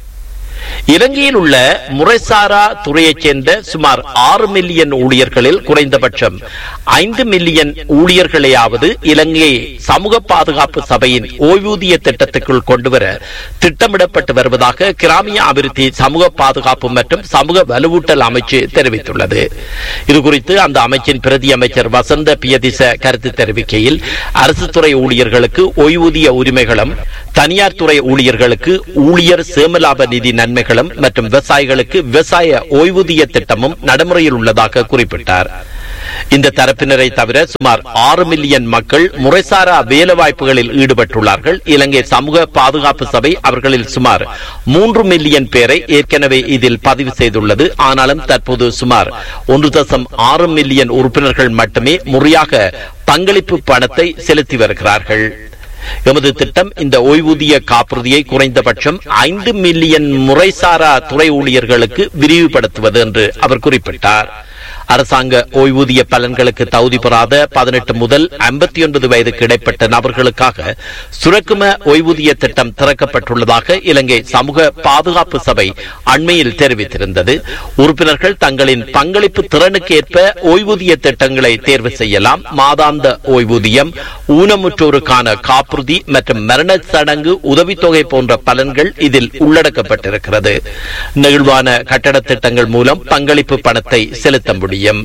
இலங்கையில் உள்ள முறைசாரா துறையைச் சேர்ந்த சுமார் ஆறு மில்லியன் ஊழியர்களில் குறைந்தபட்சம் ஐந்து மில்லியன் ஊழியர்களையாவது இலங்கை சமூக பாதுகாப்பு சபையின் ஓய்வூதிய திட்டத்துக்குள் கொண்டுவர திட்டமிடப்பட்டு வருவதாக கிராமிய அபிவிருத்தி சமூக பாதுகாப்பு மற்றும் சமூக வலுவூட்டல் அமைச்சு தெரிவித்துள்ளது இதுகுறித்து அந்த அமைச்சின் பிரதி அமைச்சர் வசந்த பியதிச கருத்து தெரிவிக்கையில் அரசு துறை ஊழியர்களுக்கு ஓய்வூதிய உரிமைகளும் தனியார் துறை ஊழியர்களுக்கு ஊழியர் சேமலாப நிதி நன்மைகளும் மற்றும் விவசாயிகளுக்கு விவசாய ஓய்வூதிய திட்டமும் நடைமுறையில் உள்ளதாக குறிப்பிட்டார் இந்த தரப்பினரை தவிர சுமார் ஆறு மில்லியன் மக்கள் முறைசாரா வேலைவாய்ப்புகளில் ஈடுபட்டுள்ளார்கள் இலங்கை சமூக பாதுகாப்பு சபை அவர்களில் சுமார் மூன்று மில்லியன் பேரை ஏற்கனவே இதில் பதிவு செய்துள்ளது ஆனாலும் தற்போது சுமார் ஒன்று தசம் ஆறு மில்லியன் உறுப்பினர்கள் மட்டுமே முறையாக பங்களிப்பு பணத்தை செலுத்தி வருகிறார்கள் எமது திட்டம் இந்த ஓய்வூதிய காப்புறுதியை குறைந்தபட்சம் ஐந்து மில்லியன் முறைசாரா துறை ஊழியர்களுக்கு விரிவுபடுத்துவது என்று அவர் குறிப்பிட்டார் அரசாங்க ஓய்வூதிய பலன்களுக்கு தகுதி பெறாத பதினெட்டு முதல் ஐம்பத்தி ஒன்பது வயதுக்கு இடைப்பட்ட நபர்களுக்காக சுரக்கும ஓய்வூதிய திட்டம் திறக்கப்பட்டுள்ளதாக இலங்கை சமூக பாதுகாப்பு சபை அண்மையில் தெரிவித்திருந்தது உறுப்பினர்கள் தங்களின் பங்களிப்பு திறனுக்கு ஏற்ப ஓய்வூதிய திட்டங்களை தேர்வு செய்யலாம் மாதாந்த ஓய்வூதியம் ஊனமுற்றோருக்கான காப்புறுதி மற்றும் மரண சடங்கு உதவித்தொகை போன்ற பலன்கள் இதில் உள்ளடக்கப்பட்டிருக்கிறது நெகிழ்வான கட்டட திட்டங்கள் மூலம் பங்களிப்பு பணத்தை செலுத்த முடியும்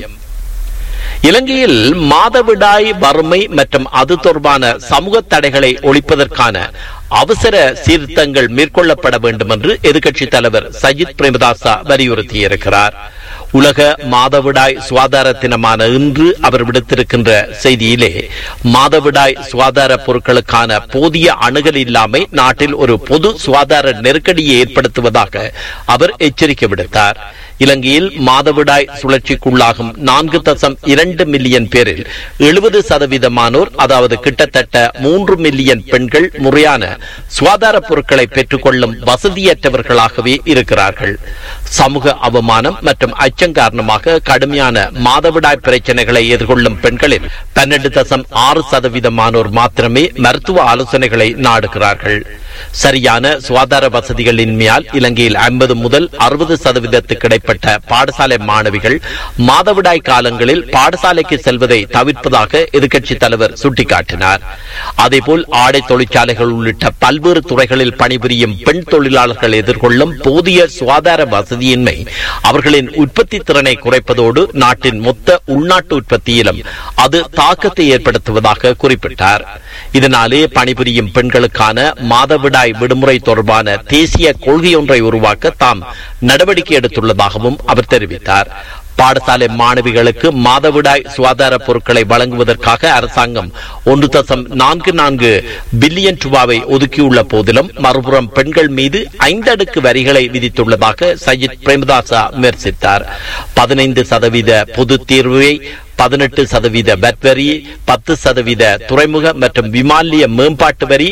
இலங்கையில் மாதவிடாய் வறுமை மற்றும் அது தொடர்பான சமூக தடைகளை ஒழிப்பதற்கான அவசர சீர்திருத்தங்கள் மேற்கொள்ளப்பட வேண்டும் என்று எதிர்க்கட்சித் தலைவர் சஜித் பிரேமதாசா வலியுறுத்தியிருக்கிறார் உலக மாதவிடாய் சுகாதார தினமான இன்று அவர் விடுத்திருக்கின்ற செய்தியிலே மாதவிடாய் சுகாதார பொருட்களுக்கான போதிய அணுகல் இல்லாமை நாட்டில் ஒரு பொது சுகாதார நெருக்கடியை ஏற்படுத்துவதாக அவர் எச்சரிக்கை விடுத்தார் இலங்கையில் மாதவிடாய் சுழற்சிக்குள்ளாகும் நான்கு தசம் இரண்டு மில்லியன் பேரில் எழுபது சதவீதமானோர் அதாவது கிட்டத்தட்ட மூன்று மில்லியன் பெண்கள் முறையான சுகாதார பொருட்களை பெற்றுக்கொள்ளும் வசதியற்றவர்களாகவே இருக்கிறார்கள் சமூக அவமானம் மற்றும் அச்சம் காரணமாக கடுமையான மாதவிடாய் பிரச்சனைகளை எதிர்கொள்ளும் பெண்களில் பன்னெண்டு தசம் ஆறு சதவீதமானோர் மாத்திரமே மருத்துவ ஆலோசனைகளை நாடுகிறார்கள் சரியான சுகாதார வசதிகளின்மையால் இலங்கையில் ஐம்பது முதல் அறுபது சதவீதத்துக்கு இடைப்பட்ட பாடசாலை மாணவிகள் மாதவிடாய் காலங்களில் பாடசாலைக்கு செல்வதை தவிர்ப்பதாக எதிர்க்கட்சித் தலைவர் சுட்டிக்காட்டினார் அதேபோல் ஆடை தொழிற்சாலைகள் உள்ளிட்ட பல்வேறு துறைகளில் பணிபுரியும் பெண் தொழிலாளர்கள் எதிர்கொள்ளும் போதிய சுகாதார வசதியின்மை அவர்களின் உற்பத்தி திறனை குறைப்பதோடு நாட்டின் மொத்த உள்நாட்டு உற்பத்தியிலும் அது தாக்கத்தை ஏற்படுத்துவதாக குறிப்பிட்டார் இதனாலே பணிபுரியும் பெண்களுக்கான மாதவிடாய் விடுமுறை தொடர்பான தேசிய கொள்கையொன்றை உருவாக்க தாம் நடவடிக்கை எடுத்துள்ளதாகவும் அவர் தெரிவித்தார் பாடசாலை மாணவிகளுக்கு மாதவிடாய் சுகாதார பொருட்களை வழங்குவதற்காக அரசாங்கம் ஒன்று தசம் நான்கு நான்கு பில்லியன் ரூபாவை ஒதுக்கியுள்ள போதிலும் மறுபுறம் பெண்கள் மீது ஐந்து அடுக்கு வரிகளை விதித்துள்ளதாக சஜித் பிரேமதாசா விமர்சித்தார் பதினைந்து சதவீத பொது தேர்வை பதினெட்டு சதவீத பட் வரி பத்து சதவீத துறைமுக மற்றும் விமானிய மேம்பாட்டு வரி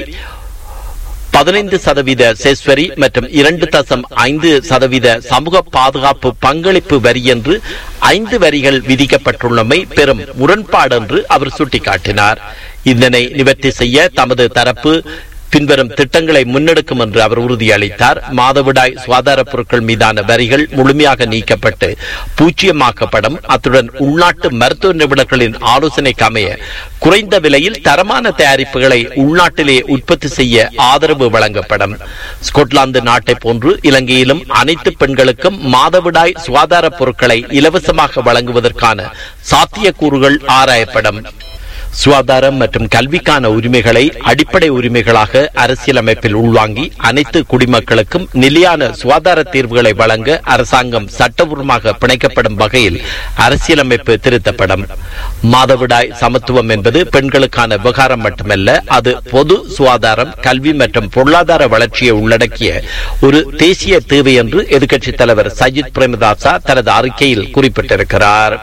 பதினைந்து சதவீத செஸ் வரி மற்றும் இரண்டு தசம் ஐந்து சதவீத சமூக பாதுகாப்பு பங்களிப்பு வரி என்று ஐந்து வரிகள் விதிக்கப்பட்டுள்ளமை பெரும் முரண்பாடு என்று அவர் சுட்டிக்காட்டினார் இதனை நிவர்த்தி செய்ய தமது தரப்பு பின்வரும் திட்டங்களை முன்னெடுக்கும் என்று அவர் உறுதியளித்தார் மாதவிடாய் சுகாதார பொருட்கள் மீதான வரிகள் முழுமையாக நீக்கப்பட்டு பூச்சியமாக்கப்படும் அத்துடன் உள்நாட்டு மருத்துவ நிபுணர்களின் ஆலோசனைக்கு அமைய குறைந்த விலையில் தரமான தயாரிப்புகளை உள்நாட்டிலே உற்பத்தி செய்ய ஆதரவு வழங்கப்படும் ஸ்கொட்லாந்து நாட்டை போன்று இலங்கையிலும் அனைத்து பெண்களுக்கும் மாதவிடாய் சுகாதார பொருட்களை இலவசமாக வழங்குவதற்கான சாத்தியக்கூறுகள் ஆராயப்படும் சுகாதாரம் மற்றும் கல்விக்கான உரிமைகளை அடிப்படை உரிமைகளாக அரசியலமைப்பில் உள்வாங்கி அனைத்து குடிமக்களுக்கும் நிலையான சுகாதார தீர்வுகளை வழங்க அரசாங்கம் சட்டபூர்வமாக பிணைக்கப்படும் வகையில் அரசியலமைப்பு திருத்தப்படும் மாதவிடாய் சமத்துவம் என்பது பெண்களுக்கான விவகாரம் மட்டுமல்ல அது பொது சுகாதாரம் கல்வி மற்றும் பொருளாதார வளர்ச்சியை உள்ளடக்கிய ஒரு தேசிய தேவை என்று எதிர்க்கட்சித் தலைவர் சஜித் பிரேமதாசா தனது அறிக்கையில் குறிப்பிட்டிருக்கிறார்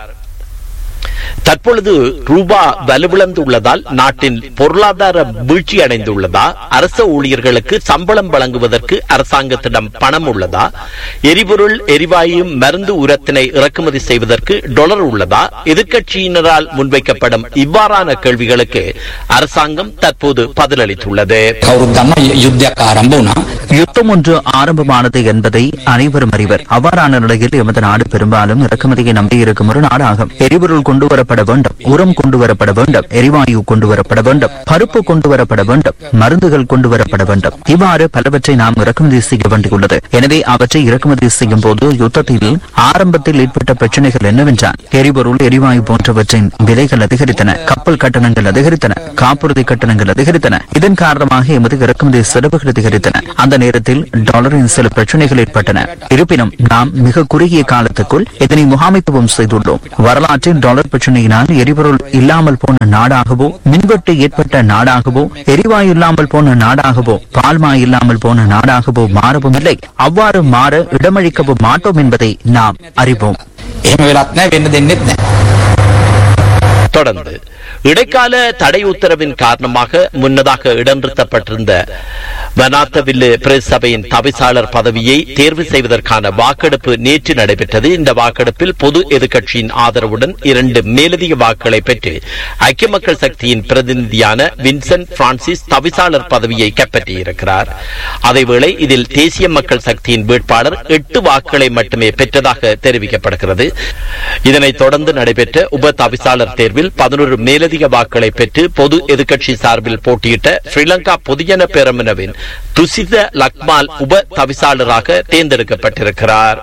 தற்பொழுது ரூபா வலுவிழந்துள்ளதால் நாட்டின் பொருளாதார வீழ்ச்சி அடைந்துள்ளதா அரச ஊழியர்களுக்கு சம்பளம் வழங்குவதற்கு அரசாங்கத்திடம் பணம் உள்ளதா எரிபொருள் எரிவாயு மருந்து உரத்தினை இறக்குமதி செய்வதற்கு டொலர் உள்ளதா எதிர்க்கட்சியினரால் முன்வைக்கப்படும் இவ்வாறான கேள்விகளுக்கு அரசாங்கம் தற்போது பதிலளித்துள்ளது කවුරුත් දන්න යුද්ධයක් ආරම්භ වුණා. யுத்தம் ஒன்று ஆரம்பமானது என்பதை அனைவரும் அறிவர் அவ்வாறான நிலையில் எமது நாடு பெரும்பாலும் இறக்குமதியை நம்பியிருக்கும் ஒரு நாடாகும் எரிபொருள் கொண்டு வரப்பட வேண்டும் உரம் கொண்டு வரப்பட வேண்டும் எரிவாயு கொண்டு வரப்பட வேண்டும் பருப்பு கொண்டு வரப்பட வேண்டும் மருந்துகள் கொண்டு வரப்பட வேண்டும் இவ்வாறு பலவற்றை நாம் இறக்குமதி செய்ய வேண்டியுள்ளது எனவே அவற்றை இறக்குமதி செய்யும் போது யுத்தத்தில் ஆரம்பத்தில் ஏற்பட்ட பிரச்சனைகள் என்னவென்றால் எரிபொருள் எரிவாயு போன்றவற்றின் விலைகள் அதிகரித்தன கப்பல் கட்டணங்கள் அதிகரித்தன காப்புறுதி கட்டணங்கள் அதிகரித்தன இதன் காரணமாக எமது இறக்குமதி செலவுகள் அதிகரித்தன அந்த நேரத்தில் டாலரின் சில பிரச்சனைகள் ஏற்பட்டன இருப்பினும் நாம் மிக குறுகிய காலத்துக்குள் இதனை முகாமைத்துவம் செய்துள்ளோம் வரலாற்றில் டாலர் பிரச்சனையினால் எரிபொருள் இல்லாமல் போன நாடாகவோ மின்வெட்டு ஏற்பட்ட நாடாகவோ எரிவாயு இல்லாமல் போன நாடாகவோ பால்மா இல்லாமல் போன நாடாகவோ மாறவும் இல்லை அவ்வாறு மாற இடமளிக்கவும் மாட்டோம் என்பதை நாம் அறிவோம் එහෙම වෙලත් නැහැ වෙන්න දෙන්නෙත් නැහැ. தொடர்ந்து இடைக்கால தடை உத்தரவின் காரணமாக முன்னதாக இடநிறுத்தப்பட்டிருந்த வனாத்தவில்லு பிரஸ் சபையின் தவிசாளர் பதவியை தேர்வு செய்வதற்கான வாக்கெடுப்பு நேற்று நடைபெற்றது இந்த வாக்கெடுப்பில் பொது எதிர்க்கட்சியின் ஆதரவுடன் இரண்டு மேலதிக வாக்குகளை பெற்று ஐக்கிய மக்கள் சக்தியின் பிரதிநிதியான வின்சென்ட் பிரான்சிஸ் தவிசாளர் பதவியை கைப்பற்றியிருக்கிறார் அதேவேளை இதில் தேசிய மக்கள் சக்தியின் வேட்பாளர் எட்டு வாக்குகளை மட்டுமே பெற்றதாக தெரிவிக்கப்படுகிறது இதனைத் தொடர்ந்து நடைபெற்ற உப தவிசாளர் தேர்வில் பதினொரு மேலதிக வாக்குகளை பெற்று பொது எதிர்க்கட்சி சார்பில் போட்டியிட்ட ஸ்ரீலங்கா பொதுஜன பேரமுனவின் துசித லக்மால் உப தவிசாளராக தேர்ந்தெடுக்கப்பட்டிருக்கிறார்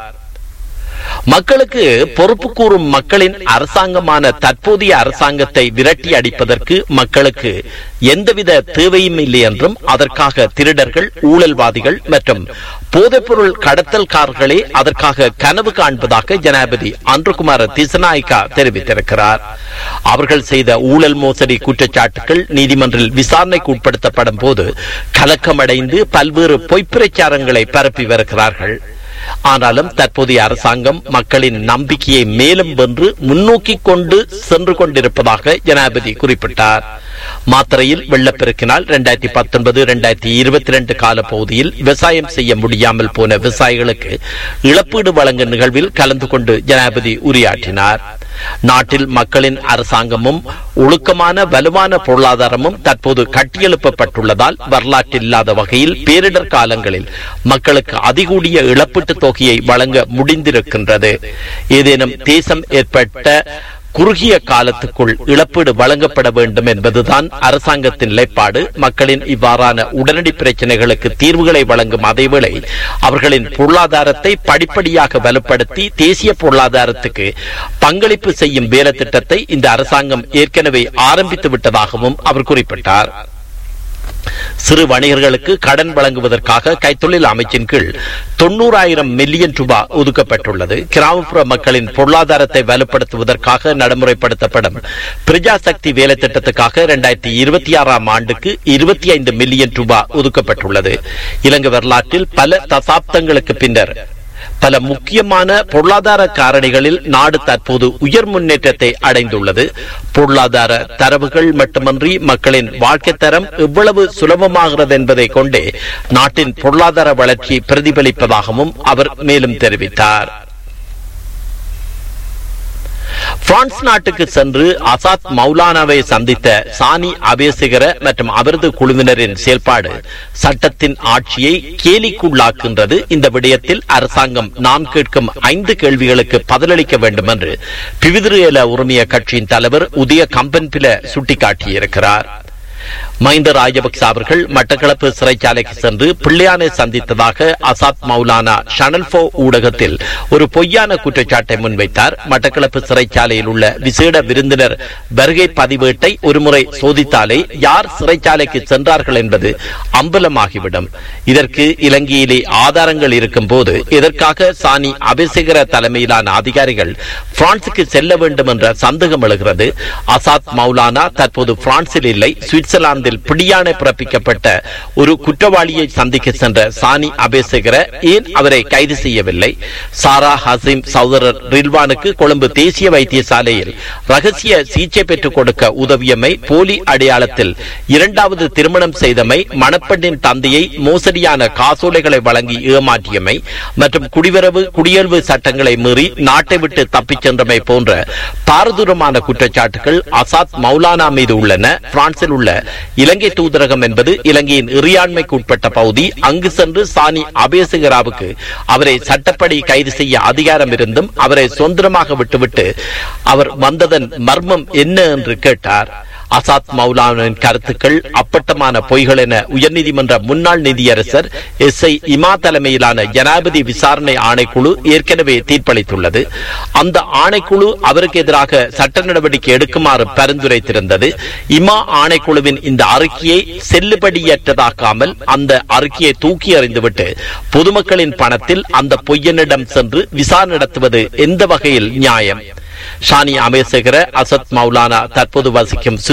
மக்களுக்கு பொறுப்பு கூறும் மக்களின் அரசாங்கமான தற்போதைய அரசாங்கத்தை விரட்டி அடிப்பதற்கு மக்களுக்கு எந்தவித தேவையும் இல்லை என்றும் அதற்காக திருடர்கள் ஊழல்வாதிகள் மற்றும் போதைப்பொருள் கடத்தல்காரர்களே அதற்காக கனவு காண்பதாக ஜனாதிபதி அன்றுகுமார திசநாயக்கா தெரிவித்திருக்கிறார் அவர்கள் செய்த ஊழல் மோசடி குற்றச்சாட்டுகள் நீதிமன்றில் விசாரணைக்கு உட்படுத்தப்படும் போது கலக்கமடைந்து பல்வேறு பொய்ப்பிரச்சாரங்களை பரப்பி வருகிறார்கள் ஆனாலும் தற்போதைய அரசாங்கம் மக்களின் நம்பிக்கையை மேலும் வென்று முன்னோக்கி கொண்டு சென்று கொண்டிருப்பதாக ஜனாதிபதி குறிப்பிட்டார் மாத்திரையில் வெள்ளப்பெருக்கினால் இரண்டாயிரத்தி பத்தொன்பது இரண்டாயிரத்தி இருபத்தி ரெண்டு கால பகுதியில் விவசாயம் செய்ய முடியாமல் போன விவசாயிகளுக்கு இழப்பீடு வழங்கும் நிகழ்வில் கலந்து கொண்டு ஜனாதிபதி உரையாற்றினார் நாட்டில் மக்களின் அரசாங்கமும் ஒழுக்கமான வலுவான பொருளாதாரமும் தற்போது கட்டியெழுப்பப்பட்டுள்ளதால் வரலாற்றில் இல்லாத வகையில் பேரிடர் காலங்களில் மக்களுக்கு அதிகூடிய இழப்பீட்டு தொகையை வழங்க முடிந்திருக்கின்றது ஏதேனும் தேசம் ஏற்பட்ட குறுகிய காலத்துக்குள் இழப்பீடு வழங்கப்பட வேண்டும் என்பதுதான் அரசாங்கத்தின் நிலைப்பாடு மக்களின் இவ்வாறான உடனடி பிரச்சனைகளுக்கு தீர்வுகளை வழங்கும் அதேவேளை அவர்களின் பொருளாதாரத்தை படிப்படியாக வலுப்படுத்தி தேசிய பொருளாதாரத்துக்கு பங்களிப்பு செய்யும் வேலை திட்டத்தை இந்த அரசாங்கம் ஏற்கனவே ஆரம்பித்து விட்டதாகவும் அவர் குறிப்பிட்டார் சிறு வணிகர்களுக்கு கடன் வழங்குவதற்காக கைத்தொழில் அமைச்சின் கீழ் தொண்ணூறாயிரம் மில்லியன் ரூபாய் ஒதுக்கப்பட்டுள்ளது கிராமப்புற மக்களின் பொருளாதாரத்தை வலுப்படுத்துவதற்காக நடைமுறைப்படுத்தப்படும் பிரஜாசக்தி வேலை திட்டத்துக்காக இரண்டாயிரத்தி இருபத்தி ஆறாம் ஆண்டுக்கு இருபத்தி ஐந்து மில்லியன் ரூபாய் ஒதுக்கப்பட்டுள்ளது இலங்கை வரலாற்றில் பல தசாப்தங்களுக்கு பின்னர் பல முக்கியமான பொருளாதார காரணிகளில் நாடு தற்போது உயர் முன்னேற்றத்தை அடைந்துள்ளது பொருளாதார தரவுகள் மட்டுமன்றி மக்களின் வாழ்க்கை தரம் எவ்வளவு சுலபமாகிறது என்பதை கொண்டே நாட்டின் பொருளாதார வளர்ச்சி பிரதிபலிப்பதாகவும் அவர் மேலும் தெரிவித்தார் பிரான்ஸ் நாட்டுக்கு சென்று அசாத் மௌலானாவை சந்தித்த சானி அபேசிகர மற்றும் அவரது குழுவினரின் செயல்பாடு சட்டத்தின் ஆட்சியை கேலிக்குள்ளாக்குகின்றது இந்த விடயத்தில் அரசாங்கம் நான் கேட்கும் ஐந்து கேள்விகளுக்கு பதிலளிக்க வேண்டும் என்று பிவிதிரியல உரிமைய கட்சியின் தலைவர் உதய கம்பன்பில சுட்டிக்காட்டியிருக்கிறார் மஹிந்த ராஜபக்ச அவர்கள் மட்டக்களப்பு சிறைச்சாலைக்கு சென்று பிள்ளையானை சந்தித்ததாக அசாத் மௌலானா ஷனல்போ ஊடகத்தில் ஒரு பொய்யான குற்றச்சாட்டை முன்வைத்தார் மட்டக்களப்பு சிறைச்சாலையில் உள்ள விசேட விருந்தினர் வருகை பதிவேட்டை ஒருமுறை சோதித்தாலே யார் சிறைச்சாலைக்கு சென்றார்கள் என்பது அம்பலமாகிவிடும் இதற்கு இலங்கையிலே ஆதாரங்கள் இருக்கும் போது எதற்காக சானி அபிஷேகர தலைமையிலான அதிகாரிகள் பிரான்சுக்கு செல்ல வேண்டும் என்ற சந்தேகம் எழுகிறது அசாத் மௌலானா தற்போது பிரான்சில் இல்லை சுவிட்சர்லாந்தில் பிடியாணை பிறப்பிக்கப்பட்ட ஒரு குற்றவாளியை சந்திக்க சென்ற சானி அபேசகர ஏன் அவரை கைது செய்யவில்லை சாரா ஹசீம் சகோதரர் ரில்வானுக்கு கொழும்பு தேசிய வைத்தியசாலையில் ரகசிய சிகிச்சை பெற்றுக் கொடுக்க உதவியமை போலி அடையாளத்தில் இரண்டாவது திருமணம் செய்தமை மணப்பெண்ணின் தந்தையை மோசடியான காசோலைகளை வழங்கி ஏமாற்றியமை மற்றும் குடிவரவு குடியேழ்வு சட்டங்களை மீறி நாட்டை விட்டு தப்பிச் சென்றமை போன்ற பாரதூரமான குற்றச்சாட்டுகள் அசாத் மௌலானா மீது உள்ளன பிரான்சில் உள்ள இலங்கை தூதரகம் என்பது இலங்கையின் இறையாண்மைக்கு உட்பட்ட பகுதி அங்கு சென்று சானி அபேசகராவுக்கு அவரை சட்டப்படி கைது செய்ய அதிகாரம் இருந்தும் அவரை சுதந்திரமாக விட்டுவிட்டு அவர் வந்ததன் மர்மம் என்ன என்று கேட்டார் அசாத் மௌலானின் கருத்துக்கள் அப்பட்டமான பொய்கள் என உயர்நீதிமன்ற முன்னாள் நீதியரசர் எஸ் ஐ இமா தலைமையிலான ஜனாதிபதி விசாரணை ஆணைக்குழு ஏற்கனவே தீர்ப்பளித்துள்ளது அந்த ஆணைக்குழு அவருக்கு எதிராக சட்ட நடவடிக்கை எடுக்குமாறு பரிந்துரைத்திருந்தது இமா ஆணைக்குழுவின் இந்த அறிக்கையை செல்லுபடியற்றதாக்காமல் அந்த அறிக்கையை தூக்கி எறிந்துவிட்டு பொதுமக்களின் பணத்தில் அந்த பொய்யனிடம் சென்று விசாரணை நடத்துவது எந்த வகையில் நியாயம் ஷானி அமேசகர அசத் மௌலானா தற்போது வசிக்கும்